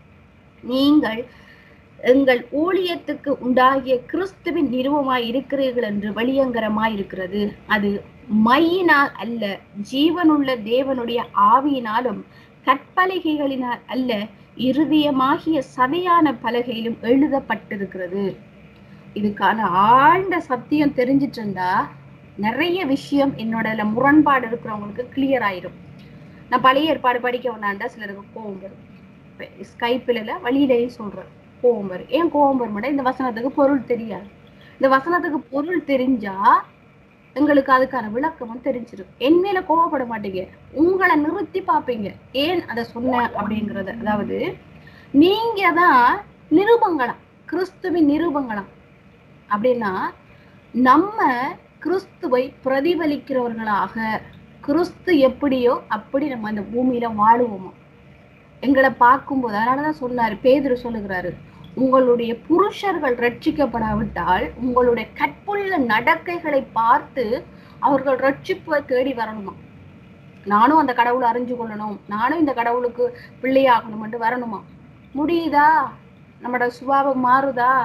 நீங்கள் எங்கள் ஊழியத்துக்கு உண்டாகிய கிறிஸ்துவின் நிறுவமாய் இருக்கிறீர்கள் என்று வெளியங்கரமாய் இருக்கிறது அது மையினால் அல்ல ஜீவனுள்ள தேவனுடைய ஆவியினாலும் கற்பலகைகளினால் அல்ல இருதயமாகிய சதையான பலகையிலும் எழுதப்பட்டிருக்கிறது இதுக்கான ஆழ்ந்த சத்தியம் தெரிஞ்சிட்டு இருந்தா நிறைய விஷயம் என்னோட இதுல முரண்பாடு இருக்கிறவங்களுக்கு கிளியர் ஆயிரும் நான் பழைய ஏற்பாடு படிக்க வேணாண்டா சிலருக்கு கோவம் வரும் ஸ்கைப்பில் வழியிலேயும் சொல்றேன் கோவம் வரும் ஏன் கோவம் வரும் இந்த வசனத்துக்கு பொருள் தெரியாது இந்த வசனத்துக்கு பொருள் தெரிஞ்சா எங்களுக்கு அதுக்கான விளக்கமும் தெரிஞ்சிடும் என் மேல கோவப்பட மாட்டீங்க உங்களை நிறுத்தி பார்ப்பீங்க ஏன் அதை சொன்னேன் அப்படிங்கறது அதாவது நீங்க தான் நிருபங்களாம் கிறிஸ்துவின் நிருபங்களாம் அப்படின்னா நம்ம கிறிஸ்துவை பிரதிபலிக்கிறவர்களாக கிறிஸ்து எப்படியோ அப்படி நம்ம இந்த பூமியில வாழுவோமா எங்களை பார்க்கும்போது அதனாலதான் சொன்னாரு பேதுரு சொல்லுகிறாரு உங்களுடைய புருஷர்கள் ரட்சிக்கப்படாவிட்டால் உங்களுடைய கற்புள்ள நடக்கைகளை பார்த்து அவர்கள் ரட்சிப்பை தேடி வரணுமா நானும் அந்த கடவுளை அறிஞ்சு கொள்ளணும் நானும் இந்த கடவுளுக்கு பிள்ளையாகணும்ட்டு வரணுமா முடியுதா நம்மளோட சுபாவம் மாறுதா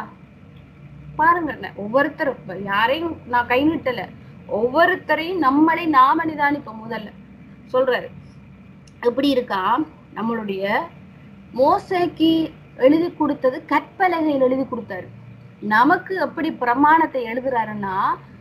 பாருங்க ஒவ்வொருத்தரும் இப்ப யாரையும் நான் கை நீட்டல ஒவ்வொருத்தரையும் நம்மளே நாம நிதானிப்போம் முதல்ல சொல்றாரு எப்படி இருக்கா நம்மளுடைய மோசைக்கு எழுதி கொடுத்தது கற்பலகையில் எழுதி கொடுத்தாரு நமக்கு எப்படி பிரமாணத்தை எழுதுறாருன்னா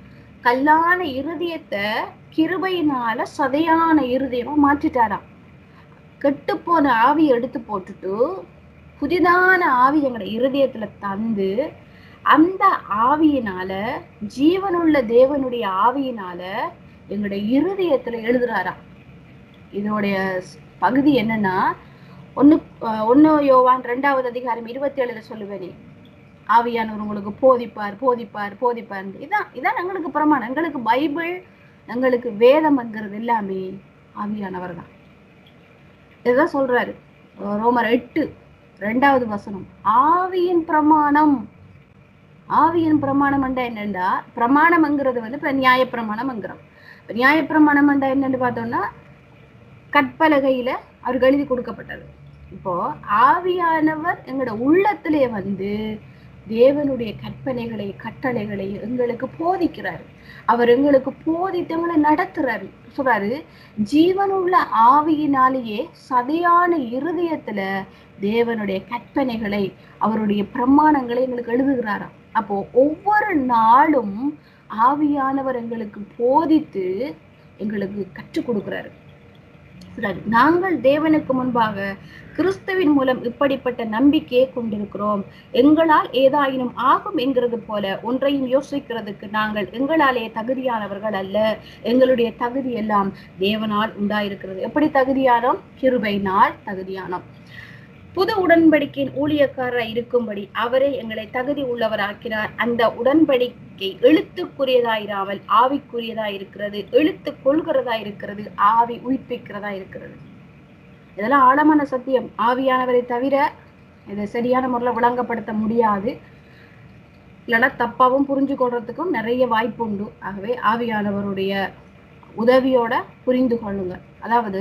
கல்லான இருதயத்தை கிருபையினால சதையான இருதயமா மாற்றிட்டாராம் கெட்டுப்போன ஆவியை எடுத்து போட்டுட்டு புதிதான ஆவி எங்களோட இருதயத்துல தந்து அந்த ஆவியினால ஜீவனுள்ள தேவனுடைய ஆவியினால எங்களுடைய இருதயத்துல எழுதுறாராம் இதோடைய ஸ்- பகுதி என்னன்னா ஒன்னு அஹ் ஒன்னு யோவான் ரெண்டாவது அதிகாரம் இருபத்தி ஏழுல சொல்லுவேனே ஆவியானவர் உங்களுக்கு போதிப்பார் போதிப்பார் போதிப்பார் இதான் இதான் எங்களுக்கு பிரமாணம் எங்களுக்கு பைபிள் எங்களுக்கு வேதம்ங்கிறது எல்லாமே ஆவியானவர் தான் இதுதான் சொல்றாரு அஹ் ரோமர் எட்டு ரெண்டாவது வசனம் ஆவியின் பிரமாணம் ஆவியின் பிரமாணம் என்றா என்னண்டா பிரமாணம்ங்கிறது வந்து இப்ப நியாய பிரமாணம்ங்கிறோம் இப்ப நியாய பிரமாணம் என்றா என்னன்னு பார்த்தோம்னா கற்பலகையில அவருக்கு எழுதி கொடுக்கப்பட்டது இப்போ ஆவியானவர் எங்களோட உள்ளத்திலே வந்து தேவனுடைய கற்பனைகளை கட்டளைகளை எங்களுக்கு போதிக்கிறாரு அவர் எங்களுக்கு போதித்து எங்களை நடத்துறாரு சொல்றாரு ஜீவனுள்ள ஆவியினாலேயே சதையான இருதயத்துல தேவனுடைய கற்பனைகளை அவருடைய பிரமாணங்களை எங்களுக்கு எழுதுகிறாராம் அப்போ ஒவ்வொரு நாளும் ஆவியானவர் எங்களுக்கு போதித்து எங்களுக்கு கற்றுக் கொடுக்கிறாரு சொல்றாரு, நாங்கள் தேவனுக்கு முன்பாக கிறிஸ்துவின் மூலம் இப்படிப்பட்ட நம்பிக்கையை கொண்டிருக்கிறோம் எங்களால் ஏதாயினும் ஆகும் என்கிறது போல ஒன்றையும் யோசிக்கிறதுக்கு நாங்கள் எங்களாலே தகுதியானவர்கள் அல்ல எங்களுடைய தகுதி எல்லாம் தேவனால் உண்டாயிருக்கிறது எப்படி தகுதியானோம் கிருபையினால் தகுதியானோம் புது உடன்படிக்கையின் ஊழியக்காரராய் இருக்கும்படி அவரே எங்களை தகுதி உள்ளவராக்கிறார் அந்த உடன்படிக்கை எழுத்துக்குரியதாயிராமல் ஆவிக்குரியதா இருக்கிறது எழுத்து கொள்கிறதா இருக்கிறது ஆவி உயிர்ப்பிக்கிறதா இருக்கிறது இதெல்லாம் ஆழமான சத்தியம் ஆவியானவரை தவிர இதை சரியான முறையில் விளங்கப்படுத்த முடியாது இல்லைன்னா தப்பாவும் புரிஞ்சு கொள்றதுக்கும் நிறைய வாய்ப்பு உண்டு ஆகவே ஆவியானவருடைய உதவியோட புரிந்து கொள்ளுங்க அதாவது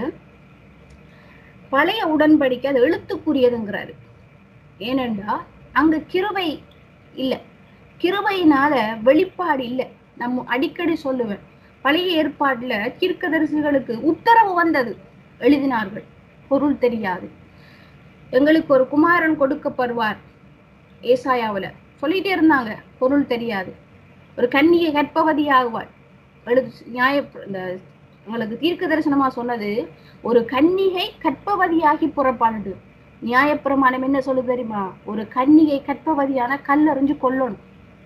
பழைய உடன்படிக்கை அது எழுத்துக்குரியதுங்கிறாரு ஏனென்றா அங்க கிருபை இல்ல கிருபையினால வெளிப்பாடு இல்ல நம்ம அடிக்கடி சொல்லுவேன் பழைய ஏற்பாட்டுல தீர்க்கதரிசிகளுக்கு உத்தரவு வந்தது எழுதினார்கள் பொருள் தெரியாது எங்களுக்கு ஒரு குமாரன் கொடுக்கப்படுவார் ஏசாயாவுல சொல்லிட்டே இருந்தாங்க பொருள் தெரியாது ஒரு கன்னிகை கற்பவதி ஆகுவாள் எழுது நியாய இந்த எங்களுக்கு தீர்க்க தரிசனமா சொன்னது ஒரு கன்னிகை கற்பவதியாகி புறப்பாடு நியாயப்பிரமாணம் என்ன சொல்லுது தெரியுமா ஒரு கன்னிகை கற்பவதியான கல்லறிஞ்சு கொல்லணும்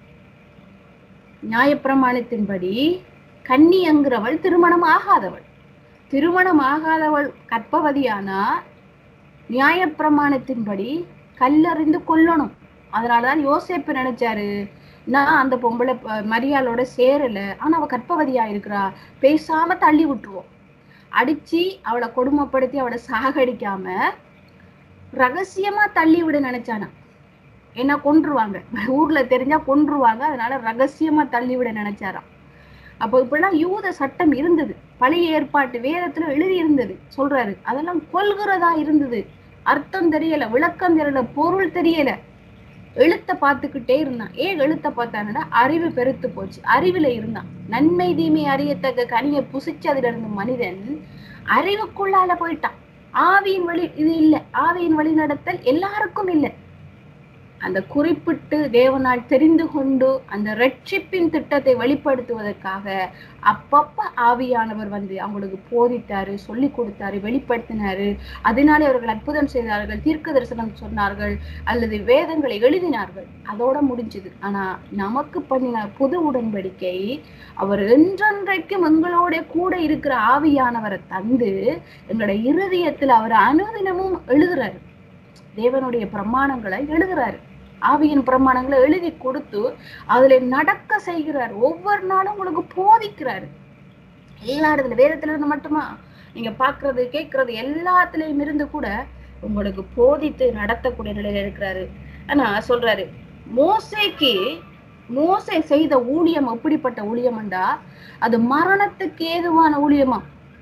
நியாயப்பிரமாணத்தின்படி கன்னியங்கிறவள் திருமணம் ஆகாதவள் திருமணம் ஆகாதவள் கற்பவதியானா நியாயப்பிரமாணத்தின்படி கல்லறிந்து கொல்லணும் அதனாலதான் யோசேப்பு நினைச்சாரு நான் அந்த பொம்பளை ப- மரியாளோட சேரல ஆனா அவ கற்பவதியா இருக்கிறா பேசாம தள்ளி விட்டுருவோம் அடிச்சு அவளை கொடுமைப்படுத்தி அவளை சாகடிக்காம ரகசியமா தள்ளி விட நினைச்சானா என்ன கொன்றுவாங்க ஊர்ல தெரிஞ்சா கொன்றுவாங்க அதனால ரகசியமா தள்ளி விட நினைச்சாராம் அப்போ இப்படிலாம் யூத சட்டம் இருந்தது பழைய ஏற்பாட்டு வேதத்துல எழுதி இருந்தது சொல்றாரு அதெல்லாம் கொல்கிறதா இருந்தது அர்த்தம் தெரியல விளக்கம் தெரியல பொருள் தெரியல எழுத்த பார்த்துக்கிட்டே இருந்தான் ஏன் எழுத்த பார்த்தானடா அறிவு பெருத்து போச்சு அறிவுல இருந்தான் நன்மை தீமை அறியத்தக்க கனியை புசிச்சதுல இருந்த மனிதன் அறிவுக்குள்ளால போயிட்டான் ஆவியின் வழி இது இல்ல ஆவியின் வழி நடத்தல் எல்லாருக்கும் இல்ல அந்த குறிப்பிட்டு தேவனால் தெரிந்து கொண்டு அந்த ரட்சிப்பின் திட்டத்தை வெளிப்படுத்துவதற்காக அப்பப்ப ஆவியானவர் வந்து அவங்களுக்கு போதித்தாரு சொல்லி கொடுத்தாரு வெளிப்படுத்தினாரு அதனாலே அவர்கள் அற்புதம் செய்தார்கள் தீர்க்க தரிசனம் சொன்னார்கள் அல்லது வேதங்களை எழுதினார்கள் அதோட முடிஞ்சது ஆனா நமக்கு பண்ணின புது உடன்படிக்கை அவர் என்றென்றைக்கும் எங்களோட கூட இருக்கிற ஆவியானவரை தந்து எங்களுடைய இருதயத்தில் அவர் அனுதினமும் எழுதுறாரு தேவனுடைய பிரமாணங்களை எழுதுறாரு ஆவியின் பிரமாணங்களை எழுதி கொடுத்து அதுல நடக்க செய்கிறார் ஒவ்வொரு நாளும் உங்களுக்கு போதிக்கிறாரு எல்லா இடத்துல வேதத்துல இருந்து மட்டுமா நீங்க பாக்குறது கேட்கறது எல்லாத்துலயும் இருந்து கூட உங்களுக்கு போதித்து நடத்தக்கூடிய நிலையில இருக்கிறாரு ஆனா சொல்றாரு மோசேக்கு மோசே செய்த ஊழியம் எப்படிப்பட்ட ஊழியம்டா அது மரணத்துக்கு ஏதுவான ஊழியமா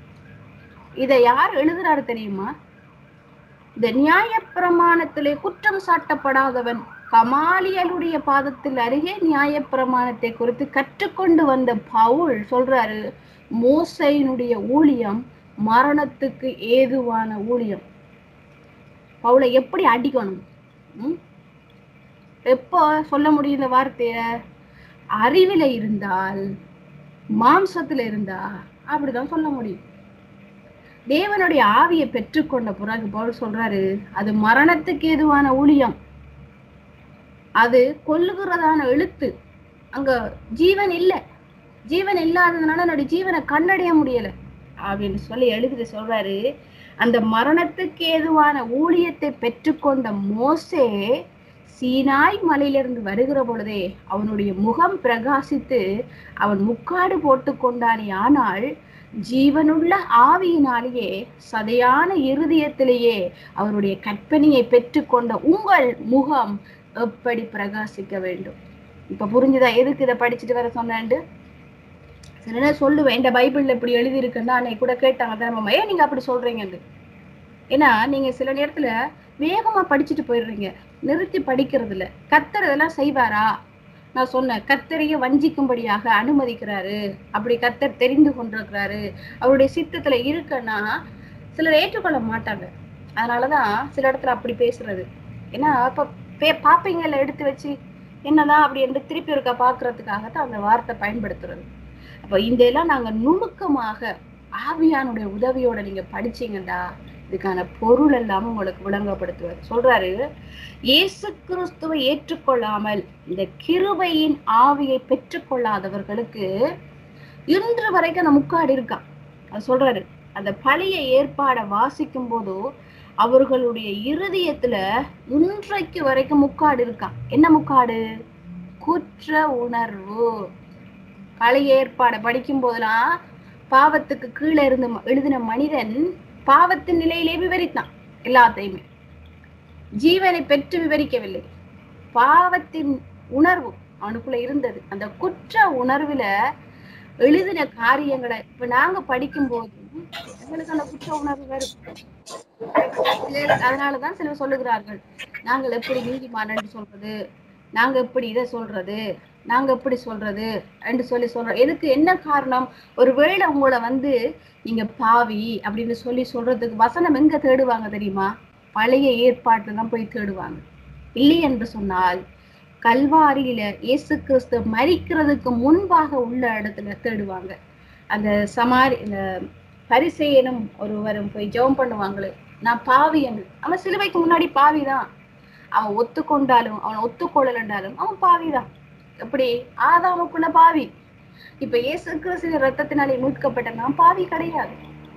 இதை யார் எழுதுறாரு தெரியுமா இந்த நியாயப்பிரமாணத்திலே குற்றம் சாட்டப்படாதவன் கமாலியலுடைய பாதத்தில் அருகே நியாயப்பிரமாணத்தை குறித்து கற்றுக்கொண்டு வந்த பவுல் சொல்றாரு மோசையினுடைய ஊழியம் மரணத்துக்கு ஏதுவான ஊழியம் பவுலை எப்படி அடிக்கணும் ம்? எப்போ சொல்ல முடியும் இந்த வார்த்தைய அறிவில இருந்தால் மாம்சத்துல இருந்தா அப்படிதான் சொல்ல முடியும் தேவனுடைய ஆவியை பெற்றுக்கொண்ட பிறகு பவுல் சொல்றாரு அது மரணத்துக்கு ஏதுவான ஊழியம் அது கொல்லுகிறதான எழுத்து அங்க ஜீவன் இல்ல ஜீவன் இல்லாததுனால என்னுடைய ஜீவனை கண்டடைய முடியல அப்படின்னு சொல்லி எழுதிட்டு சொல்றாரு அந்த மரணத்துக்கு ஏதுவான ஊழியத்தை பெற்றுக்கொண்ட மோசே சீனாய் மலையிலிருந்து வருகிற பொழுதே அவனுடைய முகம் பிரகாசித்து அவன் முக்காடு போட்டு கொண்டானே ஆனால் ஜீவனுள்ள ஆவியினாலேயே சதையான இருதயத்திலேயே அவருடைய கற்பனையை பெற்றுக்கொண்ட உங்கள் முகம் எப்படி பிரகாசிக்க வேண்டும் இப்ப புரிஞ்சுதா எதுக்கு இதை படிச்சுட்டு வர சொன்னேன்ட்டு சில நேரம் சொல்லுவேன் இந்த பைபிள்ல இப்படி எழுதி இருக்குன்னா அன்னைக்கு கூட கேட்டாங்க திரும்ப ஏன் நீங்க அப்படி சொல்றீங்கன்னு ஏன்னா நீங்க சில நேரத்துல வேகமா படிச்சுட்டு போயிடுறீங்க நிறுத்தி படிக்கிறது இல்ல கத்தர் இதெல்லாம் செய்வாரா நான் சொன்னேன் கத்தரைய வஞ்சிக்கும்படியாக அனுமதிக்கிறாரு அப்படி கத்தர் தெரிந்து கொண்டிருக்கிறாரு அவருடைய சித்தத்துல இருக்குன்னா சிலர் ஏற்றுக்கொள்ள மாட்டாங்க அதனாலதான் சில இடத்துல அப்படி பேசுறது ஏன்னா இப்ப பே பாப்பீங்கல்ல எடுத்து வச்சு என்னதான் அப்படி என்று திருப்பி இருக்க பாக்குறதுக்காகத்தான் அந்த வார்த்தை பயன்படுத்துறது அப்ப இந்த எல்லாம் நாங்க நுணுக்கமாக ஆவியானுடைய உதவியோட நீங்க படிச்சீங்கடா இதுக்கான பொருள் எல்லாம் உங்களுக்கு விளங்கப்படுத்துவார் சொல்றாரு இயேசு கிறிஸ்துவை ஏற்றுக்கொள்ளாமல் இந்த கிருபையின் ஆவியை பெற்றுக்கொள்ளாதவர்களுக்கு இன்று வரைக்கும் அந்த முக்காடு இருக்கான் அது சொல்றாரு அந்த பழைய ஏற்பாடை வாசிக்கும் போது அவர்களுடைய இருதயத்துல இன்றைக்கு வரைக்கும் முக்காடு இருக்கான் என்ன முக்காடு குற்ற உணர்வு பழைய ஏற்பாடை படிக்கும் போதெல்லாம் பாவத்துக்கு கீழே இருந்து ம- எழுதின மனிதன் பாவத்தின் நிலையிலே விவரித்தான் எல்லாத்தையுமே ஜீவனை பெற்று விவரிக்கவில்லை பாவத்தின் உணர்வு அவனுக்குள்ள இருந்தது அந்த குற்ற உணர்வுல எழுதின காரியங்களை இப்ப நாங்க படிக்கும் போது எங்களுக்கு அந்த குற்ற உணர்வு வரும் சிலர் அதனாலதான் சிலர் சொல்லுகிறார்கள் நாங்கள் எப்படி நீதிமான் என்று சொல்றது நாங்க எப்படி இதை சொல்றது நாங்க எப்படி சொல்றது என்று சொல்லி சொல்றோம் எதுக்கு என்ன காரணம் ஒருவேளை உங்களை வந்து நீங்க பாவி அப்படின்னு சொல்லி சொல்றதுக்கு வசனம் எங்க தேடுவாங்க தெரியுமா பழைய ஏற்பாட்டுல தான் போய் தேடுவாங்க இல்லை என்று சொன்னால் கல்வாரியில இயேசு கிறிஸ்து மரிக்கிறதுக்கு முன்பாக உள்ள இடத்துல தேடுவாங்க அந்த சமாரி இந்த பரிசேயனும் ஒருவரும் போய் ஜெபம் பண்ணுவாங்களே நான் பாவி என்று அவன் சிலுவைக்கு முன்னாடி பாவிதான் அவன் ஒத்துக்கொண்டாலும் அவன் ஒத்துக்கொள்ளலன்றாலும் அவன் பாவிதான் எப்படி ஆதாமுக்குள்ள பாவி இப்ப இயேசு கிறிஸ்துவின் ரத்தத்தினாலே மீட்கப்பட்ட நான் பாவி கிடையாது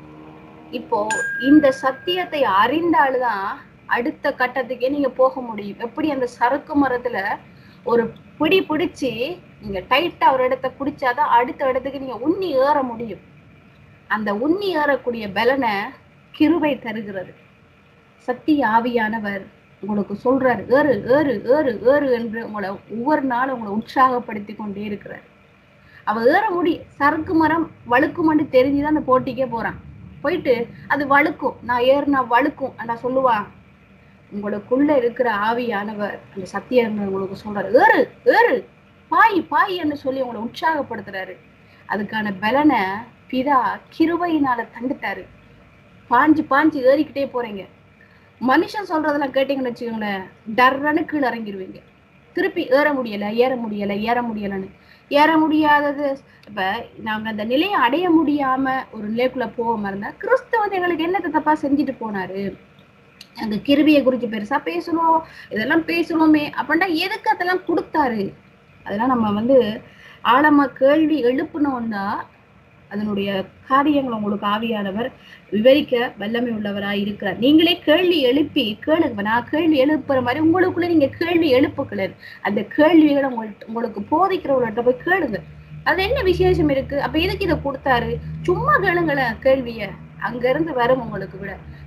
இப்போ இந்த சத்தியத்தை அறிந்தால்தான் அடுத்த கட்டத்துக்கே நீங்க போக முடியும் எப்படி அந்த சறுக்கு மரத்துல ஒரு பிடி பிடிச்சு நீங்க டைட்டா ஒரு இடத்த பிடிச்சாதான் அடுத்த இடத்துக்கு நீங்க உண்ணி ஏற முடியும் அந்த உண்ணி ஏறக்கூடிய பலனை கிருபை தருகிறது சக்தி ஆவியானவர் உங்களுக்கு சொல்றாரு ஏறு ஏறு ஏறு ஏறு என்று உங்களை ஒவ்வொரு நாளும் உங்களை உற்சாகப்படுத்தி கொண்டே இருக்கிறார் அவ ஏற முடி சறுக்கு மரம் வழுக்குமன்னு தெரிஞ்சுதான் அந்த போட்டிக்கே போறான் போயிட்டு அது வழுக்கும் நான் ஏறுனா வழுக்கும் நான் சொல்லுவான் உங்களுக்குள்ள இருக்கிற ஆவியானவர் அந்த சத்தியம் உங்களுக்கு சொல்றாரு ஏறு ஏறு பாய் பாய் என்று சொல்லி உங்களை உற்சாகப்படுத்துறாரு அதுக்கான பலனை பிதா கிருபையினால தந்துட்டாரு பாஞ்சு பாஞ்சு ஏறிக்கிட்டே போறீங்க மனுஷன் சொல்றதெல்லாம் கேட்டீங்கன்னு வச்சுக்கோங்களேன் டர்ரன்னு கீழே இறங்கிருவீங்க திருப்பி ஏற முடியல ஏற முடியல ஏற முடியலன்னு ஏற முடியாதது இப்ப நாங்க அந்த நிலையை அடைய முடியாம ஒரு நிலைக்குள்ள போகாம இருந்தா கிறிஸ்து வந்து எங்களுக்கு என்னத்தை தப்பா செஞ்சுட்டு போனாரு அந்த கிருபியை குறிச்சு பெருசா பேசணும் இதெல்லாம் பேசணுமே அப்படின்னா எதுக்கு அதெல்லாம் கொடுத்தாரு அதெல்லாம் நம்ம வந்து ஆழமா கேள்வி எழுப்பணும்னா அதனுடைய காரியங்கள் உங்களுக்கு ஆவியானவர் விவரிக்க வல்லமை உள்ளவராய் இருக்கிறார் நீங்களே கேள்வி எழுப்பி கேளுங்க நான் கேள்வி எழுப்புற மாதிரி உங்களுக்குள்ள நீங்க கேள்வி எழுப்புக்கள் அந்த கேள்விகளை உங்கள்ட்ட உங்களுக்கு போதிக்கிறவங்கள்ட்ட போய் கேளுங்க அது என்ன விசேஷம் இருக்கு அப்ப எதுக்கு இதை கொடுத்தாரு சும்மா கேளுங்களேன் கேள்விய அங்க இருந்து வரும் உங்களுக்கு விட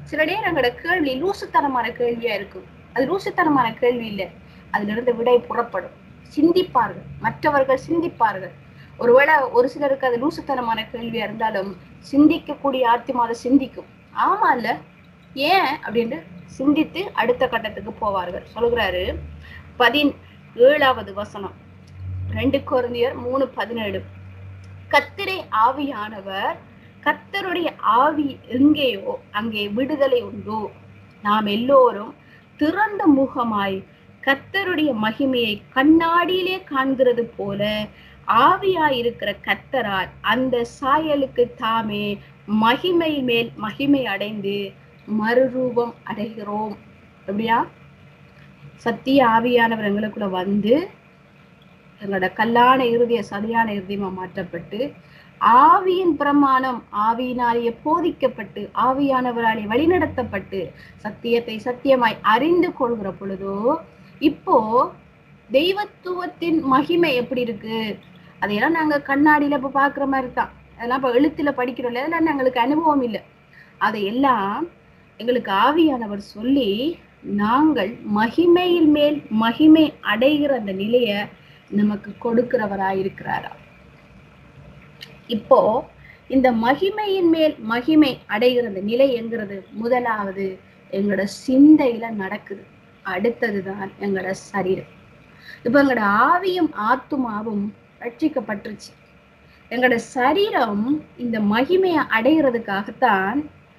சில நேரங்களோட கேள்வி லூசுத்தனமான கேள்வியா இருக்கும் அது லூசுத்தனமான கேள்வி இல்லை அதுல இருந்து விடை புறப்படும் சிந்திப்பார்கள் மற்றவர்கள் சிந்திப்பார்கள் ஒருவேளை ஒரு சிலருக்கு அது லூசுத்தனமான கேள்வியா இருந்தாலும் சிந்திக்கக்கூடிய ஆத்மா அதை சிந்திக்கும் ஆமா இல்ல ஏன் அப்படின்னு சிந்தித்து அடுத்த கட்டத்துக்கு போவார்கள் சொல்கிறாரு பதின் ஏழாவது வசனம் ரெண்டு குழந்தையர் மூணு பதினேழு கத்திரை ஆவியானவர் கத்தருடைய ஆவி எங்கேயோ அங்கே விடுதலை உண்டோ நாம் எல்லோரும் திறந்த முகமாய் கத்தருடைய மகிமையை கண்ணாடியிலே காண்கிறது போல ஆவியாயிருக்கிற கத்தரால் அந்த சாயலுக்கு தாமே மகிமை மேல் மகிமை அடைந்து மறுரூபம் அடைகிறோம் அப்படியா சத்திய ஆவியானவர் எங்களுக்குள்ள வந்து எங்களோட கல்லான இறுதிய சதியான இறுதியமா மாற்றப்பட்டு ஆவியின் பிரமாணம் ஆவியினாலேயே போதிக்கப்பட்டு ஆவியானவராலே வழிநடத்தப்பட்டு சத்தியத்தை சத்தியமாய் அறிந்து கொள்கிற பொழுதோ இப்போ தெய்வத்துவத்தின் மகிமை எப்படி இருக்கு அதையெல்லாம் நாங்க கண்ணாடியில இப்ப பாக்குற மாதிரி தான் அதெல்லாம் இப்ப எழுத்துல படிக்கிறோம்ல அதெல்லாம் எங்களுக்கு அனுபவம் இல்லை அதையெல்லாம் எங்களுக்கு ஆவியானவர் சொல்லி நாங்கள் மகிமையில் மேல் மகிமை அடைகிற அந்த நிலைய நமக்கு கொடுக்கிறவராயிருக்கிறாரா இப்போ இந்த மகிமையின் மேல் மகிமை அடைகிற அந்த நிலை என்கிறது முதலாவது எங்களோட சிந்தையில நடக்குது அடுத்ததுதான் எங்களோட சரீரம் இப்ப எங்களோட ஆவியும் ஆத்துமாவும் ரட்சிக்கப்பட்டுருச்சு எங்களோட சரீரம் இந்த மகிமையை அடைகிறதுக்காகத்தான்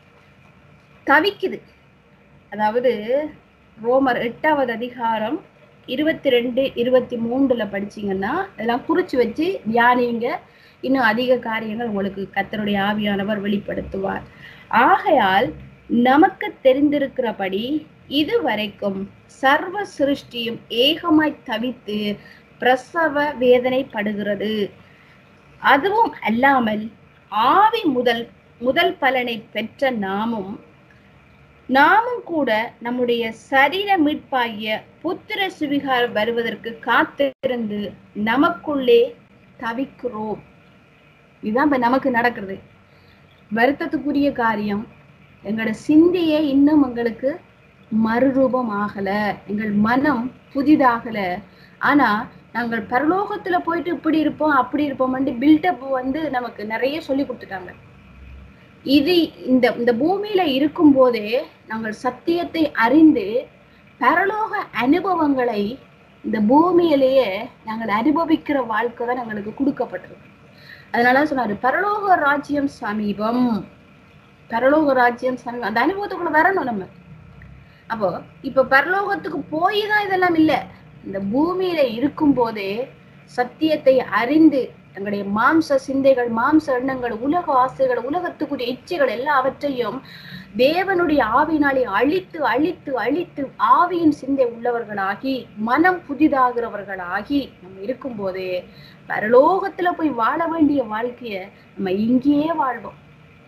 தவிக்குது அதாவது ரோமர் எட்டாவது அதிகாரம் இருபத்தி ரெண்டு இருபத்தி மூன்றுல படிச்சீங்கன்னா இதெல்லாம் குறிச்சு வச்சு தியானிங்க இன்னும் அதிக காரியங்கள் உங்களுக்கு கத்தருடைய ஆவியானவர் வெளிப்படுத்துவார் ஆகையால் நமக்கு தெரிந்திருக்கிறபடி இதுவரைக்கும் சர்வ சிருஷ்டியும் ஏகமாய் தவித்து பிரசவ வேதனைப்படுகிறது அதுவும் அல்லாமல் ஆவி முதல் முதல் பலனை பெற்ற நாமும் நாமும் கூட நம்முடைய சரீர மீட்பாகிய புத்திர சுவிகாரம் வருவதற்கு காத்திருந்து நமக்குள்ளே தவிக்கிறோம் இதுதான் இப்ப நமக்கு நடக்கிறது வருத்தத்துக்குரிய காரியம் எங்களோட சிந்தையே இன்னும் எங்களுக்கு மறுரூபம் ஆகல எங்கள் மனம் புதிதாகல ஆனா நாங்கள் பரலோகத்துல போயிட்டு இப்படி இருப்போம் அப்படி இருப்போம் பில்டப் வந்து நமக்கு நிறைய சொல்லி கொடுத்துட்டாங்க இது இந்த இந்த பூமியில இருக்கும் போதே நாங்கள் சத்தியத்தை அறிந்து பரலோக அனுபவங்களை இந்த பூமியிலேயே நாங்கள் அனுபவிக்கிற வாழ்க்கை தான் எங்களுக்கு கொடுக்கப்பட்டிருக்கு அதனால சொன்னாரு பரலோக ராஜ்யம் சமீபம் பரலோக ராஜ்யம் சமீபம் அந்த அனுபவத்துக்குள்ள வரணும் நம்ம அப்போ இப்ப பரலோகத்துக்கு போய் தான் இதெல்லாம் இல்லை இந்த பூமியில இருக்கும் போதே சத்தியத்தை அறிந்து தங்களுடைய மாம்ச சிந்தைகள் மாம்ச எண்ணங்கள் உலக ஆசைகள் உலகத்துக்குரிய இச்சைகள் எல்லாவற்றையும் தேவனுடைய ஆவினாலே அழித்து அழித்து அழித்து ஆவியின் சிந்தை உள்ளவர்களாகி மனம் புதிதாகிறவர்களாகி நம்ம இருக்கும்போதே பரலோகத்துல போய் வாழ வேண்டிய வாழ்க்கைய நம்ம இங்கேயே வாழ்வோம்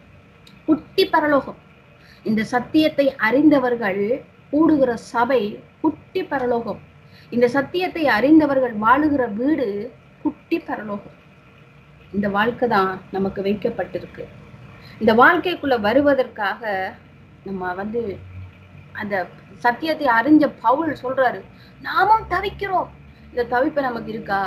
குட்டி பரலோகம் இந்த சத்தியத்தை அறிந்தவர்கள் கூடுகிற சபை குட்டி பரலோகம் இந்த சத்தியத்தை அறிந்தவர்கள் வாழுகிற வீடு குட்டி பரலோகம் இந்த வாழ்க்கை தான் நமக்கு வைக்கப்பட்டிருக்கு இந்த வாழ்க்கைக்குள்ள வருவதற்காக நம்ம வந்து அந்த சத்தியத்தை அறிஞ்ச பவுல் சொல்றாரு நாமும் தவிக்கிறோம் இந்த தவிப்பு நமக்கு இருக்கா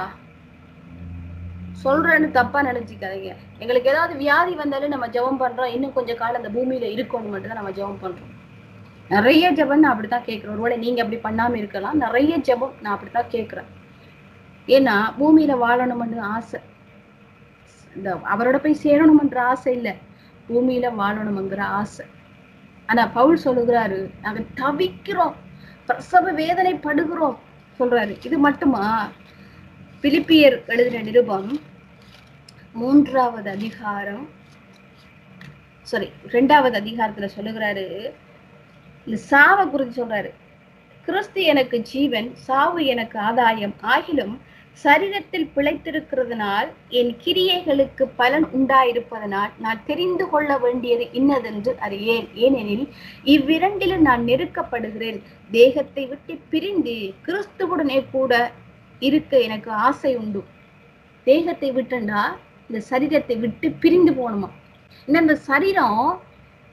சொல்றேன்னு தப்பா நினைச்சுக்காதீங்க எங்களுக்கு ஏதாவது வியாதி வந்தாலும் நம்ம ஜெபம் பண்றோம் இன்னும் கொஞ்சம் காலம் அந்த பூமியில இருக்கணும் மட்டும் தான் நம்ம ஜெபம் பண்றோம் நிறைய ஜெபம் நான் அப்படித்தான் கேட்கிறேன் ஒருவேளை நீங்க அப்படி பண்ணாம இருக்கலாம் நிறைய ஜெபம் நான் அப்படித்தான் கேட்கிறேன் ஏன்னா பூமியில வாழணும்னு ஆசை இந்த அவரோட போய் சேரணும்ன்ற ஆசை இல்ல பூமியில வாழணும்ங்கிற ஆசை ஆனா பவுல் சொல்லுகிறாரு நாங்க தவிக்கிறோம் பிரசவ வேதனை படுகிறோம் சொல்றாரு இது மட்டுமா பிலிப்பியர் எழுதின நிருபம் மூன்றாவது அதிகாரம் சாரி ரெண்டாவது அதிகாரத்துல சொல்லுகிறாரு இந்த சாவை குறித்து சொல்றாரு கிறிஸ்து எனக்கு ஜீவன் சாவு எனக்கு ஆதாயம் ஆகிலும் சரீரத்தில் பிழைத்திருக்கிறதுனால் என் கிரியைகளுக்கு பலன் உண்டாயிருப்பதனால் நான் தெரிந்து கொள்ள வேண்டியது இன்னதென்று அறியேன் ஏனெனில் இவ்விரண்டிலும் நான் நெருக்கப்படுகிறேன் தேகத்தை விட்டு பிரிந்து கிறிஸ்துவுடனே கூட இருக்க எனக்கு ஆசை உண்டு தேகத்தை விட்டுண்டா இந்த சரீரத்தை விட்டு பிரிந்து போகணுமா இன்னும் இந்த சரீரம்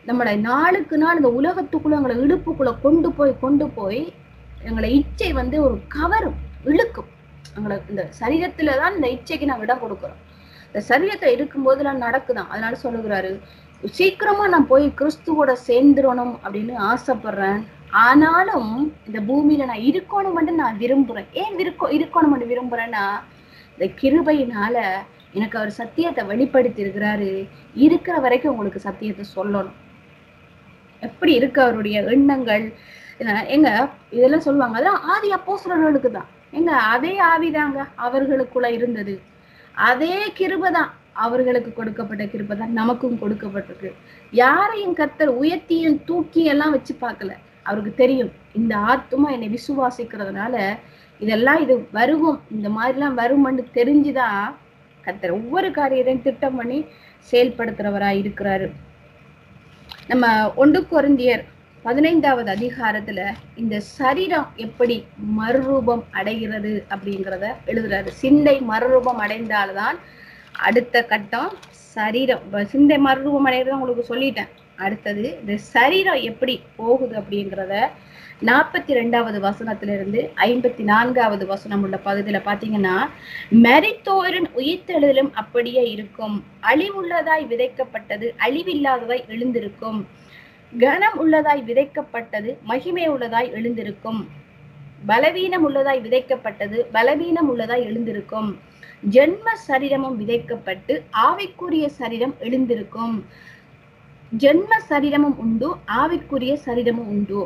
நம்மளை நாளுக்கு நாள் இந்த உலகத்துக்குள்ள எங்களை இடுப்புக்குள்ள கொண்டு போய் கொண்டு போய் எங்களை இச்சை வந்து ஒரு கவரும் இழுக்கும் எங்களை இந்த சரீரத்துல தான் இந்த இச்சைக்கு நாங்க இடம் கொடுக்குறோம் இந்த சரீரத்தை இருக்கும்போதெல்லாம் நடக்குதான் அதனால சொல்லுகிறாரு சீக்கிரமா நான் போய் கிறிஸ்துவோட சேர்ந்துடணும் அப்படின்னு ஆசைப்படுறேன் ஆனாலும் இந்த பூமியில நான் இருக்கணும் நான் விரும்புறேன் ஏன் இருக்கோ இருக்கணும் விரும்புறேன்னா இந்த கிருபையினால எனக்கு அவர் சத்தியத்தை வெளிப்படுத்தி இருக்கிறாரு இருக்கிற வரைக்கும் உங்களுக்கு சத்தியத்தை சொல்லணும் எப்படி இருக்கு அவருடைய எண்ணங்கள் என்ன- எங்க இதெல்லாம் சொல்லுவாங்க அதெல்லாம் ஆதி அப்போஸ்தலர்களுக்கு தான் எங்க அதே ஆவிதாங்க அவர்களுக்குள்ள இருந்தது அதே கிருபை தான் அவர்களுக்கு கொடுக்கப்பட்ட கிருபை தான் நமக்கும் கொடுக்கப்பட்டிருக்கு யாரையும் கத்தர் உயர்த்தியும் தூக்கி எல்லாம் வச்சு பார்க்கல அவருக்கு தெரியும் இந்த ஆத்துமா என்னை விசுவாசிக்கிறதுனால இதெல்லாம் இது வருகும் இந்த மாதிரிலாம் வரும்னு தெரிஞ்சுதான் கத்தர் ஒவ்வொரு காரியத்தையும் திட்டம் பண்ணி செயல்படுத்துறவராய் இருக்கிறாரு நம்ம ஒன்று கொரிந்தியர் பதினைந்தாவது அதிகாரத்துல இந்த சரீரம் எப்படி மறுரூபம் அடைகிறது அப்படிங்கிறத எழுதுறாரு சிந்தை மறுரூபம் அடைந்தால்தான் அடுத்த கட்டம் சரீரம் இப்ப சிந்தை மறுரூபம் அடைகிறத உங்களுக்கு சொல்லிட்டேன் அடுத்தது இந்த சரீரம் எப்படி போகுது அப்படிங்கிறத நாற்பத்தி ரெண்டாவது வசனத்துல இருந்து ஐம்பத்தி நான்காவது வசனம் உள்ள பகுதியில பாத்தீங்கன்னா மரித்தோரின் உயிர்த்தெழுதலும் அப்படியே இருக்கும் அழிவுள்ளதாய் விதைக்கப்பட்டது அழிவில்லாததாய் எழுந்திருக்கும் கனம் உள்ளதாய் விதைக்கப்பட்டது மகிமை உள்ளதாய் எழுந்திருக்கும் பலவீனம் உள்ளதாய் விதைக்கப்பட்டது பலவீனம் உள்ளதாய் எழுந்திருக்கும் ஜென்ம சரீரமும் விதைக்கப்பட்டு ஆவிக்குரிய சரீரம் எழுந்திருக்கும் ஜென்ம சரீரமும் உண்டு ஆவிக்குரிய சரீரமும் உண்டு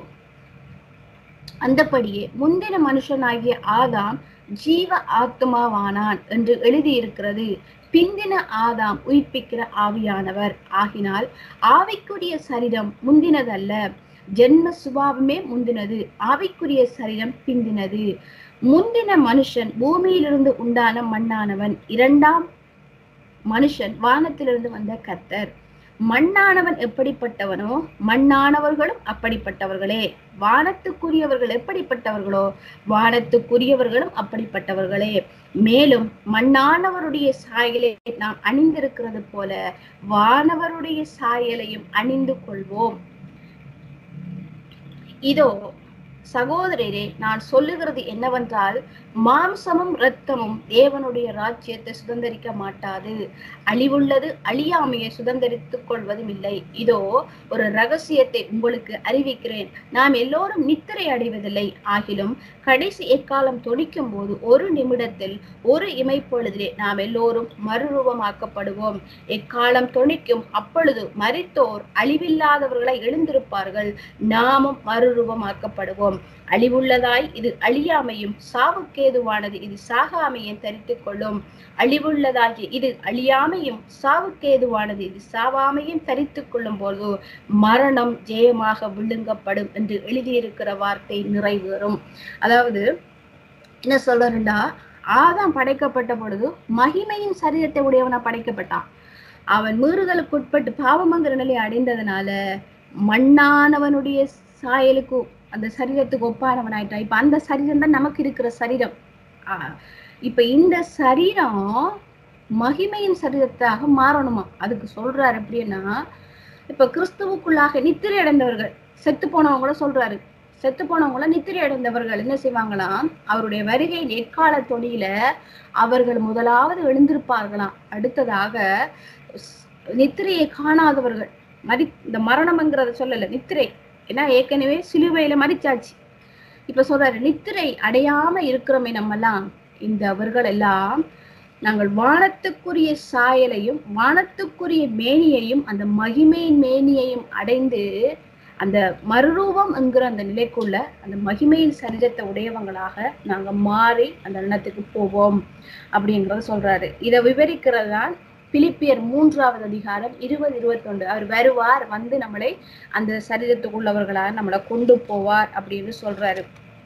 அந்தபடியே முந்தின மனுஷனாகிய ஆதாம் ஜீவ ஆத்மாவானான் என்று எழுதியிருக்கிறது பிந்தின ஆதாம் உயிர்ப்பிக்கிற ஆவியானவர் ஆகினால் ஆவிக்குரிய சரீரம் முந்தினதல்ல ஜென்ம சுபாவமே முந்தினது ஆவிக்குரிய சரீரம் பிந்தினது முந்தின மனுஷன் பூமியிலிருந்து உண்டான மண்ணானவன் இரண்டாம் மனுஷன் வானத்திலிருந்து வந்த கர்த்தர் மண்ணானவன் எப்படிப்பட்டவனோ மண்ணானவர்களும் அப்படிப்பட்டவர்களே வானத்துக்குரியவர்கள் எப்படிப்பட்டவர்களோ வானத்துக்குரியவர்களும் அப்படிப்பட்டவர்களே மேலும் மண்ணானவருடைய சாயலை நாம் அணிந்திருக்கிறது போல வானவருடைய சாயலையும் அணிந்து கொள்வோம் இதோ சகோதரரே நான் சொல்லுகிறது என்னவென்றால் மாம்சமும் இரத்தமும் தேவனுடைய ராஜ்யத்தை சுதந்தரிக்க மாட்டாது அழிவுள்ளது அழியாமையை சுதந்தரித்துக் கொள்வதும் இல்லை இதோ ஒரு ரகசியத்தை உங்களுக்கு அறிவிக்கிறேன் நாம் எல்லோரும் நித்திரை அடைவதில்லை ஆகிலும் கடைசி எக்காலம் தொடிக்கும் போது ஒரு நிமிடத்தில் ஒரு இமைப்பொழுதிலே நாம் எல்லோரும் மறுரூபமாக்கப்படுவோம் எக்காலம் தொனிக்கும் அப்பொழுது மரித்தோர் அழிவில்லாதவர்களை எழுந்திருப்பார்கள் நாமும் மறுரூபமாக்கப்படுவோம் அழிவுள்ளதாய் இது அழியாமையும் சாவுக்கேதுவானது இது சாகாமையும் தரித்துக் கொள்ளும் அழிவுள்ளதாகி இது அழியாமையும் சாவுக்கேதுவானது இது சாவாமையும் தரித்துக் கொள்ளும் போது மரணம் ஜெயமாக விழுங்கப்படும் என்று எழுதியிருக்கிற வார்த்தை நிறைவேறும் அதாவது என்ன சொல்றா ஆதாம் படைக்கப்பட்ட பொழுது மகிமையின் சரீரத்தை உடையவனா படைக்கப்பட்டான் அவன் மீறுதலுக்குட்பட்டு பாவமங்கிற நிலையை அடைந்ததுனால மண்ணானவனுடைய சாயலுக்கு அந்த சரீரத்துக்கு ஒப்பானவன் ஆயிட்டான் இப்ப அந்த சரீரம் தான் நமக்கு இருக்கிற சரீரம் ஆஹ் இப்ப இந்த சரீரம் மகிமையின் சரீரத்தாக மாறணுமா அதுக்கு சொல்றாரு எப்படின்னா இப்ப கிறிஸ்துவுக்குள்ளாக நித்திரை அடைந்தவர்கள் செத்து போனவங்க கூட சொல்றாரு செத்து போனவங்கள நித்திரை அடைந்தவர்கள் என்ன செய்வாங்களாம் அவருடைய வருகை நெற்கால தொழில அவர்கள் முதலாவது எழுந்திருப்பார்களாம் அடுத்ததாக ஸ்- நித்திரையை காணாதவர்கள் மரி இந்த மரணம்ங்கிறத சொல்லல நித்திரை ஏன்னா ஏற்கனவே சிலுவையில மறிச்சாச்சு இப்ப சொல்றாரு நித்திரை அடையாம இருக்கிறோமே நம்மெல்லாம் இந்த அவர்கள் எல்லாம் நாங்கள் வானத்துக்குரிய சாயலையும் வானத்துக்குரிய மேனியையும் அந்த மகிமையின் மேனியையும் அடைந்து அந்த மறுரூபம் என்கிற அந்த நிலைக்குள்ள அந்த மகிமையின் சரீரத்தை உடையவங்களாக நாங்க மாறி அந்த எண்ணத்துக்கு போவோம் அப்படிங்கறத சொல்றாரு இதை விவரிக்கிறது தான் பிலிப்பியர் மூன்றாவது அதிகாரம் இருபது இருபத்தொன்று அவர் வருவார் வந்து நம்மளை அந்த சரீரத்துக்குள்ளவர்களாக நம்மளை கொண்டு போவார் அப்படின்னு சொல்றாரு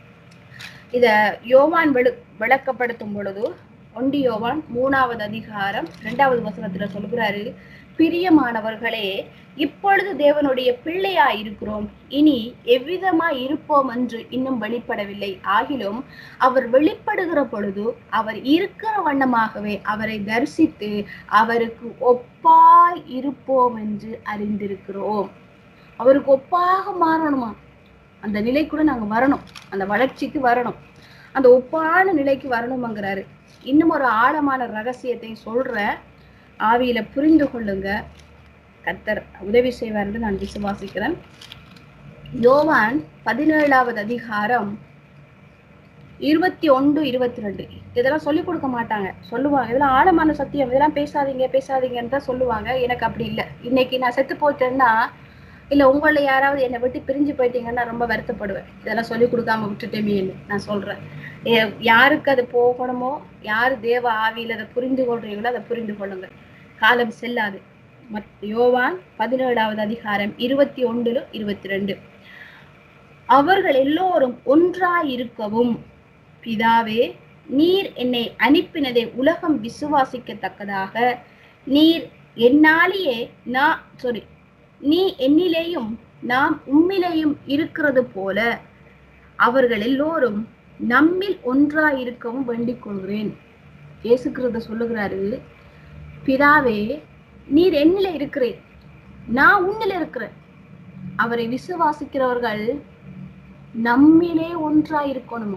இத யோவான் விளு விளக்கப்படுத்தும் பொழுது ஒண்டி யோவான் மூணாவது அதிகாரம் இரண்டாவது வசனத்துல சொல்கிறாரு பிரியமானவர்களே இப்பொழுது தேவனுடைய பிள்ளையா இருக்கிறோம் இனி எவ்விதமா இருப்போம் என்று இன்னும் வெளிப்படவில்லை ஆகிலும் அவர் வெளிப்படுகிற பொழுது அவர் இருக்கிற வண்ணமாகவே அவரை தரிசித்து அவருக்கு ஒப்பாய் இருப்போம் என்று அறிந்திருக்கிறோம் அவருக்கு ஒப்பாக மாறணுமா அந்த நிலைக்குள்ள நாங்க வரணும் அந்த வளர்ச்சிக்கு வரணும் அந்த ஒப்பான நிலைக்கு வரணுமாங்கிறாரு இன்னும் ஒரு ஆழமான ரகசியத்தை சொல்ற ஆவியில புரிந்து கொள்ளுங்க கர்த்தர் உதவி செய்வார் என்று நான் விசுவாசிக்கிறேன் யோவான் பதினேழாவது அதிகாரம் இருபத்தி ஒன்று இருபத்தி ரெண்டு இதெல்லாம் சொல்லிக் கொடுக்க மாட்டாங்க சொல்லுவாங்க இதெல்லாம் ஆழமான சத்தியம் இதெல்லாம் பேசாதீங்க பேசாதீங்கன்னு தான் சொல்லுவாங்க எனக்கு அப்படி இல்லை இன்னைக்கு நான் செத்து போயிட்டேன்னா இல்ல உங்கள யாராவது என்னை விட்டு பிரிஞ்சு போயிட்டீங்கன்னா ரொம்ப வருத்தப்படுவேன் இதெல்லாம் சொல்லி கொடுக்காம விட்டுட்டேமேன்னு நான் சொல்றேன் ஏ- யாருக்கு அது போகணுமோ யாரு தேவ ஆவியில அதை புரிந்து கொள்றீங்களோ அதை புரிந்து கொள்ளுங்க காலம் செல்லாது மத் யோவான் பதினேழாவது அதிகாரம் இருபத்தி ஒன்றுல இருபத்தி ரெண்டு அவர்கள் எல்லோரும் ஒன்றாயிருக்கவும் பிதாவே நீர் என்னை அனுப்பினதை உலகம் விசுவாசிக்கத்தக்கதாக நீர் என்னாலேயே நான் சாரி நீ என்னிலேயும் நாம் உம்மிலேயும் இருக்கிறது போல அவர்கள் எல்லோரும் நம்மில் ஒன்றாயிருக்கவும் வேண்டிக் கொள்கிறேன் இயேசு கிறிஸ்து சொல்லுகிறாரு பிதாவே நீர் என்னில இருக்கிறேன் நான் உன்னில இருக்கிறேன் அவரை விசுவாசிக்கிறவர்கள் நம்மிலே ஒன்றாயிருக்கணுமா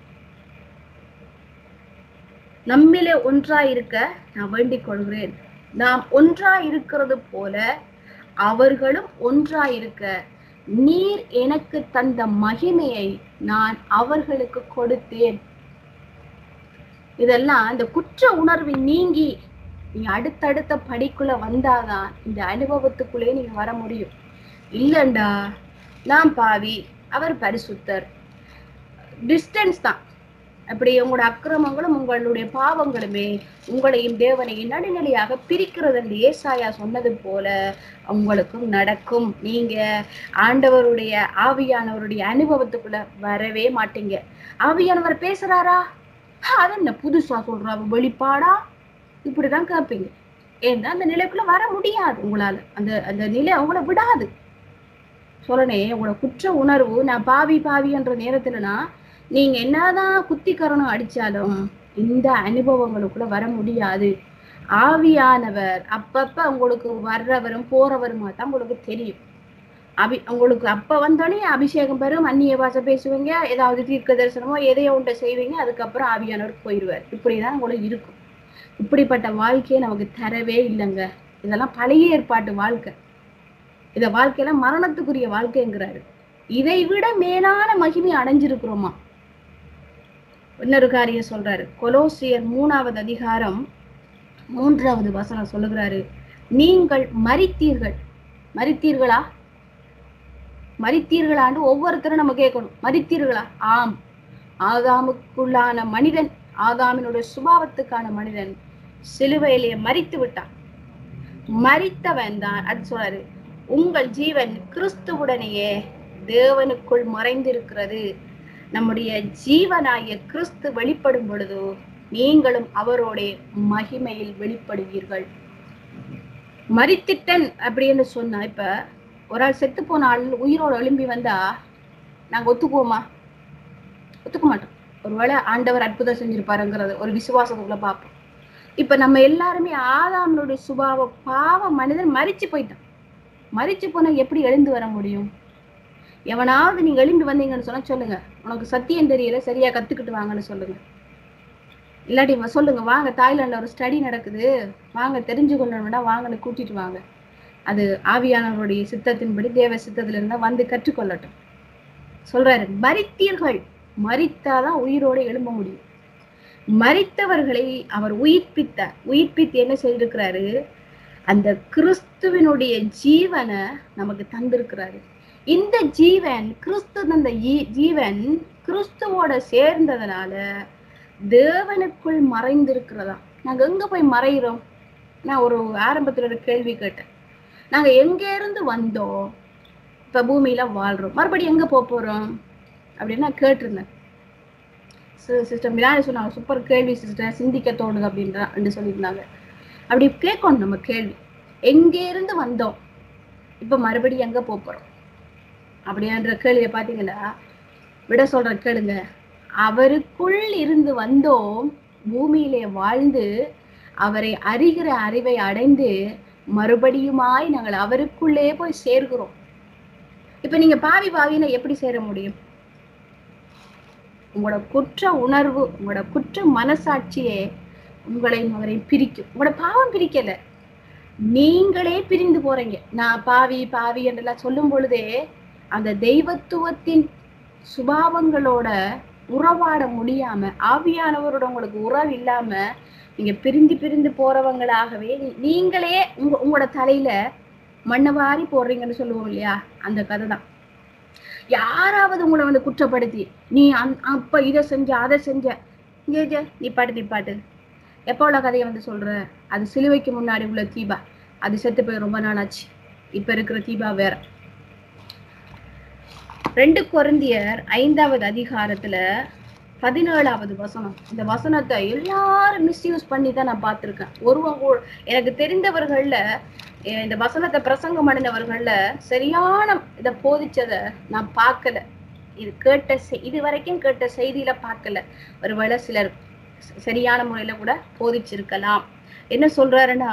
நம்மிலே ஒன்றாயிருக்க நான் வேண்டிக் கொள்கிறேன் நாம் ஒன்றாயிருக்கிறது போல அவர்களும் ஒன்றாயிருக்க நீர் எனக்கு தந்த மகிமையை நான் அவர்களுக்கு கொடுத்தேன் இதெல்லாம் இந்த குற்ற உணர்வு நீங்கி நீங்க அடுத்தடுத்த படிக்குள்ள வந்தாதான் இந்த அனுபவத்துக்குள்ளே நீங்க வர முடியும் இல்லண்டா நான் பாவி அவர் பரிசுத்தர் டிஸ்டன்ஸ் தான் அப்படி உங்களோட அக்கிரமங்களும் உங்களுடைய பாவங்களுமே உங்களையும் தேவனையும் நடுநிலையாக பிரிக்கிறது என்று ஏசாயா சொன்னது போல உங்களுக்கும் நடக்கும் நீங்க ஆண்டவருடைய ஆவியானவருடைய அனுபவத்துக்குள்ள வரவே மாட்டீங்க ஆவியானவர் பேசுறாரா "ஆ, அது என்ன புதுசா சொல்றா வெளிப்பாடா இப்படிதான் கேட்பீங்க ஏன்னா அந்த நிலைக்குள்ள வர முடியாது உங்களால அந்த அந்த நிலை அவங்கள விடாது சொல்லனே உங்களோட குற்ற உணர்வு நான் பாவி பாவின்ற நேரத்துலனா நீங்க என்னதான் குத்திக்கரணம் அடிச்சாலும் இந்த அனுபவங்களுக்குள்ள வர முடியாது ஆவியானவர் அப்பப்ப உங்களுக்கு வர்றவரும் போறவருமா தான் உங்களுக்கு தெரியும் அபி உங்களுக்கு அப்ப வந்தோடனே அபிஷேகம் பெறும் அந்நிய பாஷை பேசுவீங்க ஏதாவது தீர்க்க தரிசனமோ எதையோ ஒன்றை செய்வீங்க அதுக்கப்புறம் ஆவியானவர் போயிடுவார் இப்படிதான் உங்களுக்கு இருக்கும் இப்படிப்பட்ட வாழ்க்கையை நமக்கு தரவே இல்லைங்க இதெல்லாம் பழைய ஏற்பாட்டு வாழ்க்கை இத வாழ்க்கையில மரணத்துக்குரிய வாழ்க்கைங்கிறாரு இதை விட மேலான மகிமை அடைஞ்சிருக்கிறோமா இன்னொரு காரியம் சொல்றாரு கொலோசியர் மூணாவது அதிகாரம் மூன்றாவது வசனம் சொல்லுகிறாரு நீங்கள் மரித்தீர்கள் மரித்தீர்களா மரித்தீர்களான்னு ஒவ்வொருத்தரும் நம்ம கேட்கணும் மரித்தீர்களா ஆம் ஆதாமுக்குள்ளான மனிதன் ஆதாமினுடைய சுபாவத்துக்கான மனிதன் சிலுவையிலே மரித்து விட்டான் மரித்தவன் தான் அது சொல்றாரு உங்கள் ஜீவன் கிறிஸ்துவுடனேயே தேவனுக்குள் மறைந்திருக்கிறது நம்முடைய ஜீவனாகிய கிறிஸ்து வெளிப்படும் பொழுது நீங்களும் அவரோட மகிமையில் வெளிப்படுவீர்கள் மரித்திட்டன் அப்படின்னு சொன்னா இப்ப ஒரு ஆள் செத்து போன ஆள் உயிரோட எழும்பி வந்தா நாங்க ஒத்துக்குவோமா ஒத்துக்க மாட்டோம் ஒருவேளை ஆண்டவர் அற்புதம் செஞ்சிருப்பாருங்கிறது ஒரு விசுவாசத்துக்குள்ள பார்ப்போம் இப்ப நம்ம எல்லாருமே ஆதாமனுடைய சுபாவ பாவ மனிதன் மரிச்சு போயிட்டான் மரிச்சு போனா எப்படி எழுந்து வர முடியும் எவனாவது நீங்க எழும்பி வந்தீங்கன்னு சொன்னா சொல்லுங்க உனக்கு சத்தியம் தெரியல சரியா கத்துக்கிட்டு வாங்கன்னு சொல்லுங்க இல்லாட்டி வ- சொல்லுங்க வாங்க தாய்லாந்துல ஒரு ஸ்டடி நடக்குது வாங்க தெரிஞ்சு கொள்ளணும்னா வாங்கன்னு கூட்டிட்டு வாங்க அது ஆவியானவருடைய சித்தத்தின்படி தேவ சித்தத்துல இருந்தா வந்து கற்றுக்கொள்ளட்டும் சொல்றாரு மரித்தீர்கள் மரித்தாதான் உயிரோட எழும்ப முடியும் மரித்தவர்களை அவர் உயிர்ப்பித்தார் உயிர்ப்பித்து என்ன செய்திருக்கிறாரு அந்த கிறிஸ்துவினுடைய ஜீவனை நமக்கு தந்திருக்கிறாரு இந்த ஜீவன் கிறிஸ்து தந்த ஈ- ஜீவன் கிறிஸ்துவோட சேர்ந்ததுனால தேவனுக்குள் மறைந்திருக்கிறதா நாங்க எங்க போய் மறைகிறோம் நான் ஒரு ஆரம்பத்துல ஒரு கேள்வி கேட்டேன் நாங்க எங்க இருந்து வந்தோம் இப்ப பூமியில வாழ்றோம் மறுபடியும் எங்க போக போறோம் அப்படின்னு நான் கேட்டிருந்தேன் சிஸ்டர் மிராணி சொன்னாங்க சூப்பர் கேள்வி சிஸ்டர் சிந்திக்க தோணுது அப்படின்ற அப்படின்னு சொல்லியிருந்தாங்க அப்படி கேட்கணும் நம்ம கேள்வி எங்க இருந்து வந்தோம் இப்ப மறுபடியும் எங்க போக போறோம் அப்படின்ற கேள்வியை பாத்தீங்கன்னா விட சொல்ற கேளுங்க அவருக்குள் இருந்து வந்தோம் பூமியிலே வாழ்ந்து அவரை அறிகிற அறிவை அடைந்து மறுபடியுமாய் நாங்கள் அவருக்குள்ளே போய் சேர்கிறோம் இப்ப நீங்க பாவி பாவின்னு எப்படி சேர முடியும் உங்களோட குற்ற உணர்வு உங்களோட குற்ற மனசாட்சியே உங்களை அவரை பிரிக்கும் உங்களோட பாவம் பிரிக்கல நீங்களே பிரிந்து போறீங்க நான் பாவி பாவி என்றெல்லாம் சொல்லும் பொழுதே அந்த தெய்வத்துவத்தின் சுபாவங்களோட உறவாட முடியாம ஆவியானவரோட உங்களுக்கு உறவு இல்லாம நீங்க பிரிந்து பிரிந்து போறவங்களாகவே நீ- நீங்களே உங்க உங்களோட தலையில மண்ணை வாரி போடுறீங்கன்னு சொல்லுவோம் இல்லையா அந்த கதை தான் யாராவது உங்களை வந்து குற்றப்படுத்தி நீ அந் அப்ப இதை செஞ்ச அதை செஞ்ச இங்க இங்க, நீ பாட்டு நீ பாட்டு எப்போ உள்ள கதையை வந்து சொல்ற அது சிலுவைக்கு முன்னாடி உள்ள தீபா அது செத்து போய் ரொம்ப நாள் ஆச்சு இப்ப இருக்கிற தீபா வேற ரெண்டு கொரிந்தியர் ஐந்தாவது அதிகாரத்துல பதினேழாவது வசனம் இந்த வசனத்தை எல்லாரும் மிஸ்யூஸ் பண்ணி தான் நான் பார்த்திருக்கேன் ஒருவன் கூட எனக்கு தெரிந்தவர்கள்ல அஹ் இந்த வசனத்தை பிரசங்கம் பண்ணினவர்கள்ல சரியான இதை போதிச்சத நான் பார்க்கல இது கேட்ட செ- இது வரைக்கும் கேட்ட செய்தியில பார்க்கல ஒருவேளை சிலர் ச- சரியான முறையில கூட போதிச்சிருக்கலாம் என்ன சொல்றாருன்னா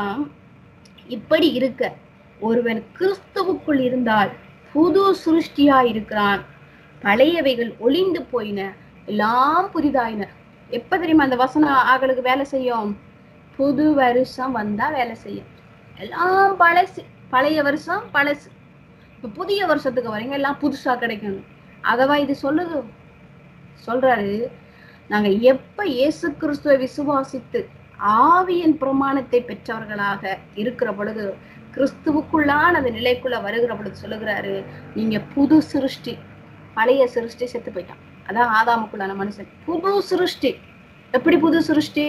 இப்படி இருக்க ஒருவன் கிறிஸ்துவுக்குள் இருந்தால் புது சிருஷ்டியா இருக்கிறான் பழையவைகள் ஒளிந்து போயின எல்லாம் புதிதாயின எப்ப தெரியுமா அந்த வசனம் ஆகளுக்கு வேலை செய்யும் புது வருஷம் வந்தா வேலை செய்யும் எல்லாம் பழசு பழைய வருஷம் பழசு இப்ப புதிய வருஷத்துக்கு வரீங்க எல்லாம் புதுசா கிடைக்கணும் அதவா இது சொல்லுது சொல்றாரு நாங்க எப்ப இயேசு கிறிஸ்துவை விசுவாசித்து ஆவியின் பிரமாணத்தை பெற்றவர்களாக இருக்கிற பொழுது கிறிஸ்துவுக்குள்ளான அந்த நிலைக்குள்ள வருகிற பொழுது சொல்லுகிறாரு நீங்க புது சிருஷ்டி பழைய சிருஷ்டி செத்து போயிட்டான் அதான் ஆதாமுக்குள்ளான மனுஷன் புது சிருஷ்டி எப்படி புது சிருஷ்டி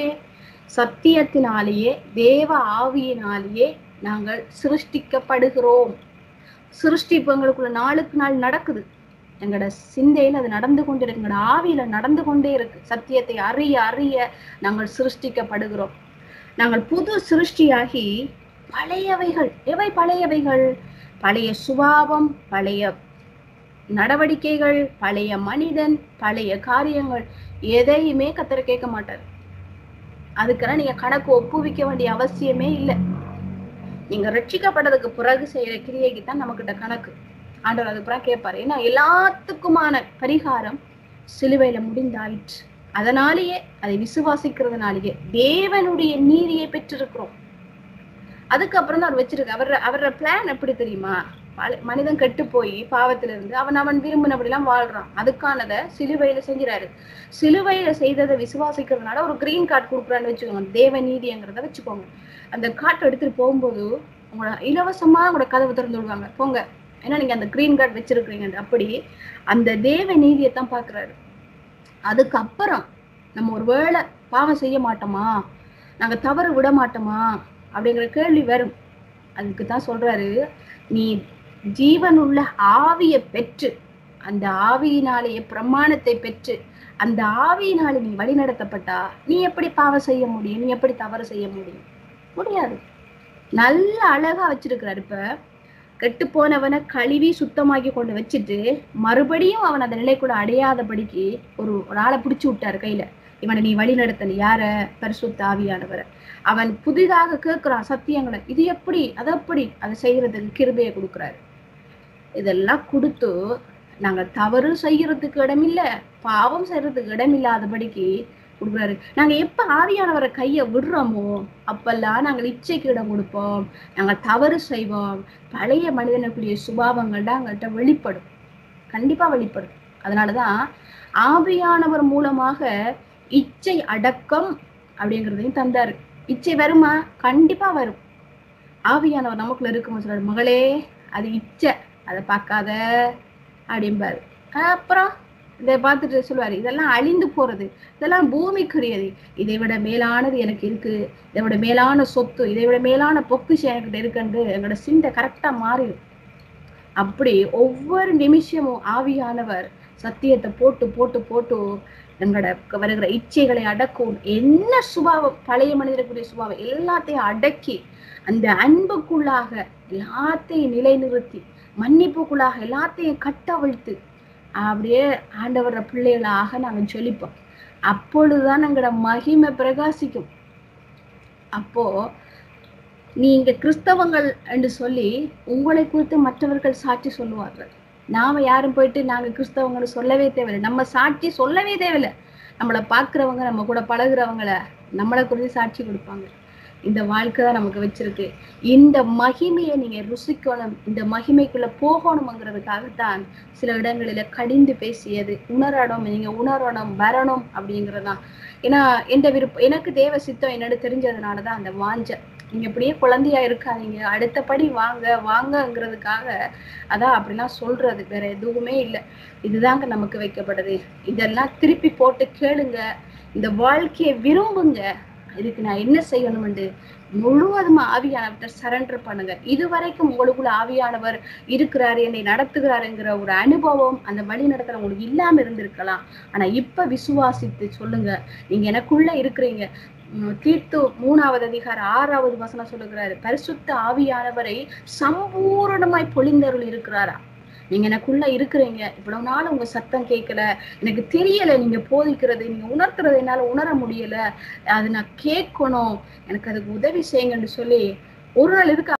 சத்தியத்தினாலேயே தேவ ஆவியினாலேயே நாங்கள் சிருஷ்டிக்கப்படுகிறோம் சிருஷ்டி இப்ப எங்களுக்குள்ள நாளுக்கு நாள் நடக்குது எங்களோட சிந்தையில அது நடந்து கொண்டே இருக்கு எங்களோட ஆவியில நடந்து கொண்டே இருக்கு சத்தியத்தை அறிய அறிய நாங்கள் சிருஷ்டிக்கப்படுகிறோம் நாங்கள் புது சிருஷ்டியாகி பழையவைகள் எவை பழையவைகள் பழைய சுபாவம் பழைய நடவடிக்கைகள் பழைய மனிதன் பழைய காரியங்கள் எதையுமே கத்தர் கேட்க மாட்டார் அதுக்கெல்லாம் நீங்க கணக்கு ஒப்புவிக்க வேண்டிய அவசியமே இல்லை நீங்க ரட்சிக்கப்பட்டதுக்கு பிறகு செய்யற கிரியைக்கு தான் நம்மகிட்ட கணக்கு ஆண்டவர் அதுக்கு பிறகு கேட்பாரு ஏன்னா எல்லாத்துக்குமான பரிகாரம் சிலுவையில முடிந்தாயிற்று அதனாலேயே அதை விசுவாசிக்கிறதுனாலேயே தேவனுடைய நீதியை பெற்றிருக்கிறோம் அதுக்கப்புறம் தான் அவர் வச்சிருக்கு அவர் அவரோட பிளான் எப்படி தெரியுமா பல- மனிதன் கெட்டு போய் பாவத்துல இருந்து அவன் அவன் விரும்பினபடிலாம் வாழ்றான் அதுக்கானதை சிலுவையில செஞ்சுறாரு சிலுவையில செய்ததை விசுவாசிக்கிறதுனால ஒரு கிரீன் கார்டு கொடுக்குறான்னு வச்சுக்கோங்க தேவ நீதிங்கிறத வச்சுக்கோங்க அந்த கார்டு எடுத்துட்டு போகும்போது உங்களோட இலவசமா உங்களோட கதவை திறந்து விடுவாங்க போங்க ஏன்னா நீங்க அந்த கிரீன் கார்டு வச்சிருக்கிறீங்க அப்படி அந்த தேவ நீதியை தான் பாக்குறாரு அதுக்கப்புறம் நம்ம ஒரு வேளை பாவம் செய்ய மாட்டோமா நாங்க தவறு விட மாட்டோமா அப்படிங்கிற கேள்வி வரும் அதுக்கு தான் சொல்றாரு நீ ஜீவனுள்ள ஆவியை பெற்று அந்த ஆவியினாலேயே பிரமாணத்தை பெற்று அந்த ஆவியினாலே நீ வழிநடத்தப்பட்டா நீ எப்படி பாவம் செய்ய முடியும் நீ எப்படி தவறு செய்ய முடியும் முடியாது நல்ல அழகா வச்சிருக்கிறாரு இப்ப கெட்டு போனவனை கழுவி சுத்தமாக்கி கொண்டு வச்சுட்டு மறுபடியும் அவன் அந்த நிலைக்குள்ள அடையாதபடிக்கு ஒரு ஒரு ஆளை பிடிச்சு விட்டாரு கையில இவனை நீ வழி நடத்தல யார பரிசுத்த ஆவியானவரை அவன் புதிதாக கேட்கிறான் சத்தியங்களை இது எப்படி அது எப்படி அதை செய்யறதுக்கு கிருபையை கொடுக்குறாரு இதெல்லாம் கொடுத்து நாங்க தவறு செய்யறதுக்கு இடமில்ல பாவம் செய்யறதுக்கு இடமில்லாதபடிக்கு கொடுக்குறாரு நாங்க எப்ப ஆவியானவரை கையை விடுறோமோ அப்பெல்லாம் நாங்கள் இச்சைக்கு இடம் கொடுப்போம் நாங்க தவறு செய்வோம் பழைய மனிதனுக்குரிய சுபாவங்கள் தான் எங்கள்கிட்ட வெளிப்படும் கண்டிப்பா வெளிப்படும் அதனாலதான் ஆவியானவர் மூலமாக இச்சை அடக்கம் அப்படிங்கிறதையும் தந்தாரு இச்சை வருமா கண்டிப்பா வரும் ஆவியானவர் நமக்குள்ள இருக்கும் சொல்றாரு மகளே அது இச்சை அதை பார்க்காத அப்படிம்பாரு அப்புறம் இதை பார்த்துட்டு சொல்லுவாரு இதெல்லாம் அழிந்து போறது இதெல்லாம் பூமிக்குரியது இதை விட மேலானது எனக்கு இருக்கு இதை விட மேலான சொத்து இதை விட மேலான பொக்கிஷம் என்கிட்ட இருக்குன்னு எங்களோட சிந்தை கரெக்டா மாறிடும் அப்படி ஒவ்வொரு நிமிஷமும் ஆவியானவர் சத்தியத்தை போட்டு போட்டு போட்டு எங்களோட வருகிற இச்சைகளை அடக்கும் என்ன சுபாவம் பழைய மனிதனுக்குரிய சுபாவம் எல்லாத்தையும் அடக்கி அந்த அன்புக்குள்ளாக எல்லாத்தையும் நிலைநிறுத்தி மன்னிப்புக்குள்ளாக எல்லாத்தையும் கட்டவிழ்த்து அப்படியே ஆண்டவர பிள்ளைகளாக நாங்கள் சொல்லிப்போம் அப்பொழுதுதான் எங்களோட மகிமை பிரகாசிக்கும் அப்போ நீங்க கிறிஸ்தவங்கள் என்று சொல்லி உங்களை குறித்து மற்றவர்கள் சாட்சி சொல்லுவார்கள் நாம யாரும் போயிட்டு நாங்க கிறிஸ்தவங்கன்னு சொல்லவே தேவையில்லை நம்ம சாட்சி சொல்லவே தேவையில்லை நம்மளை பார்க்கிறவங்க நம்ம கூட பழகுறவங்கள நம்மளை குறித்து சாட்சி கொடுப்பாங்க இந்த வாழ்க்கை தான் நமக்கு வச்சிருக்கு இந்த மகிமையை நீங்க ருசிக்கணும் இந்த மகிமைக்குள்ள போகணுங்கிறதுக்காகத்தான் சில இடங்களில கடிந்து பேசியது உணரணும் நீங்க உணரணும் வரணும் அப்படிங்கறதுதான் ஏன்னா எந்த விருப்பம் எனக்கு தேவ சித்தம் என்னன்னு தெரிஞ்சதுனாலதான் அந்த வாஞ்ச நீங்க இப்படியே குழந்தையா இருக்காதீங்க அடுத்தபடி வாங்க வாங்கங்கிறதுக்காக அதான் அப்படிலாம் சொல்றது வேற எதுவுமே இல்லை இதுதாங்க நமக்கு வைக்கப்படுது இதெல்லாம் திருப்பி போட்டு கேளுங்க இந்த வாழ்க்கையை விரும்புங்க இதுக்கு நான் என்ன செய்யணும்னு முழுவதுமா ஆவியானவர்கிட்ட சரண்டர் பண்ணுங்க இதுவரைக்கும் உங்களுக்குள்ள ஆவியானவர் இருக்கிறாரு என்னை நடத்துகிறாருங்கிற ஒரு அனுபவம் அந்த வழி நடத்தல உங்களுக்கு இல்லாம இருந்திருக்கலாம் ஆனா இப்ப விசுவாசித்து சொல்லுங்க நீங்க எனக்குள்ள இருக்கிறீங்க உம் தீர்த்து மூணாவது அதிகாரம் ஆறாவது வசனம் சொல்லுகிறாரு பரிசுத்த ஆவியானவரை சம்பூரணமாய் பொழிந்தருள் இருக்கிறாரா நீங்க எனக்குள்ள இருக்கிறீங்க இவ்வளவு நாள் உங்க சத்தம் கேட்கல எனக்கு தெரியல நீங்க போதிக்கிறது நீங்க உணர்த்துறது என்னால உணர முடியல அது நான் கேட்கணும் எனக்கு அதுக்கு உதவி செய்யுங்கன்னு சொல்லி ஒரு நாள் இதுக்கு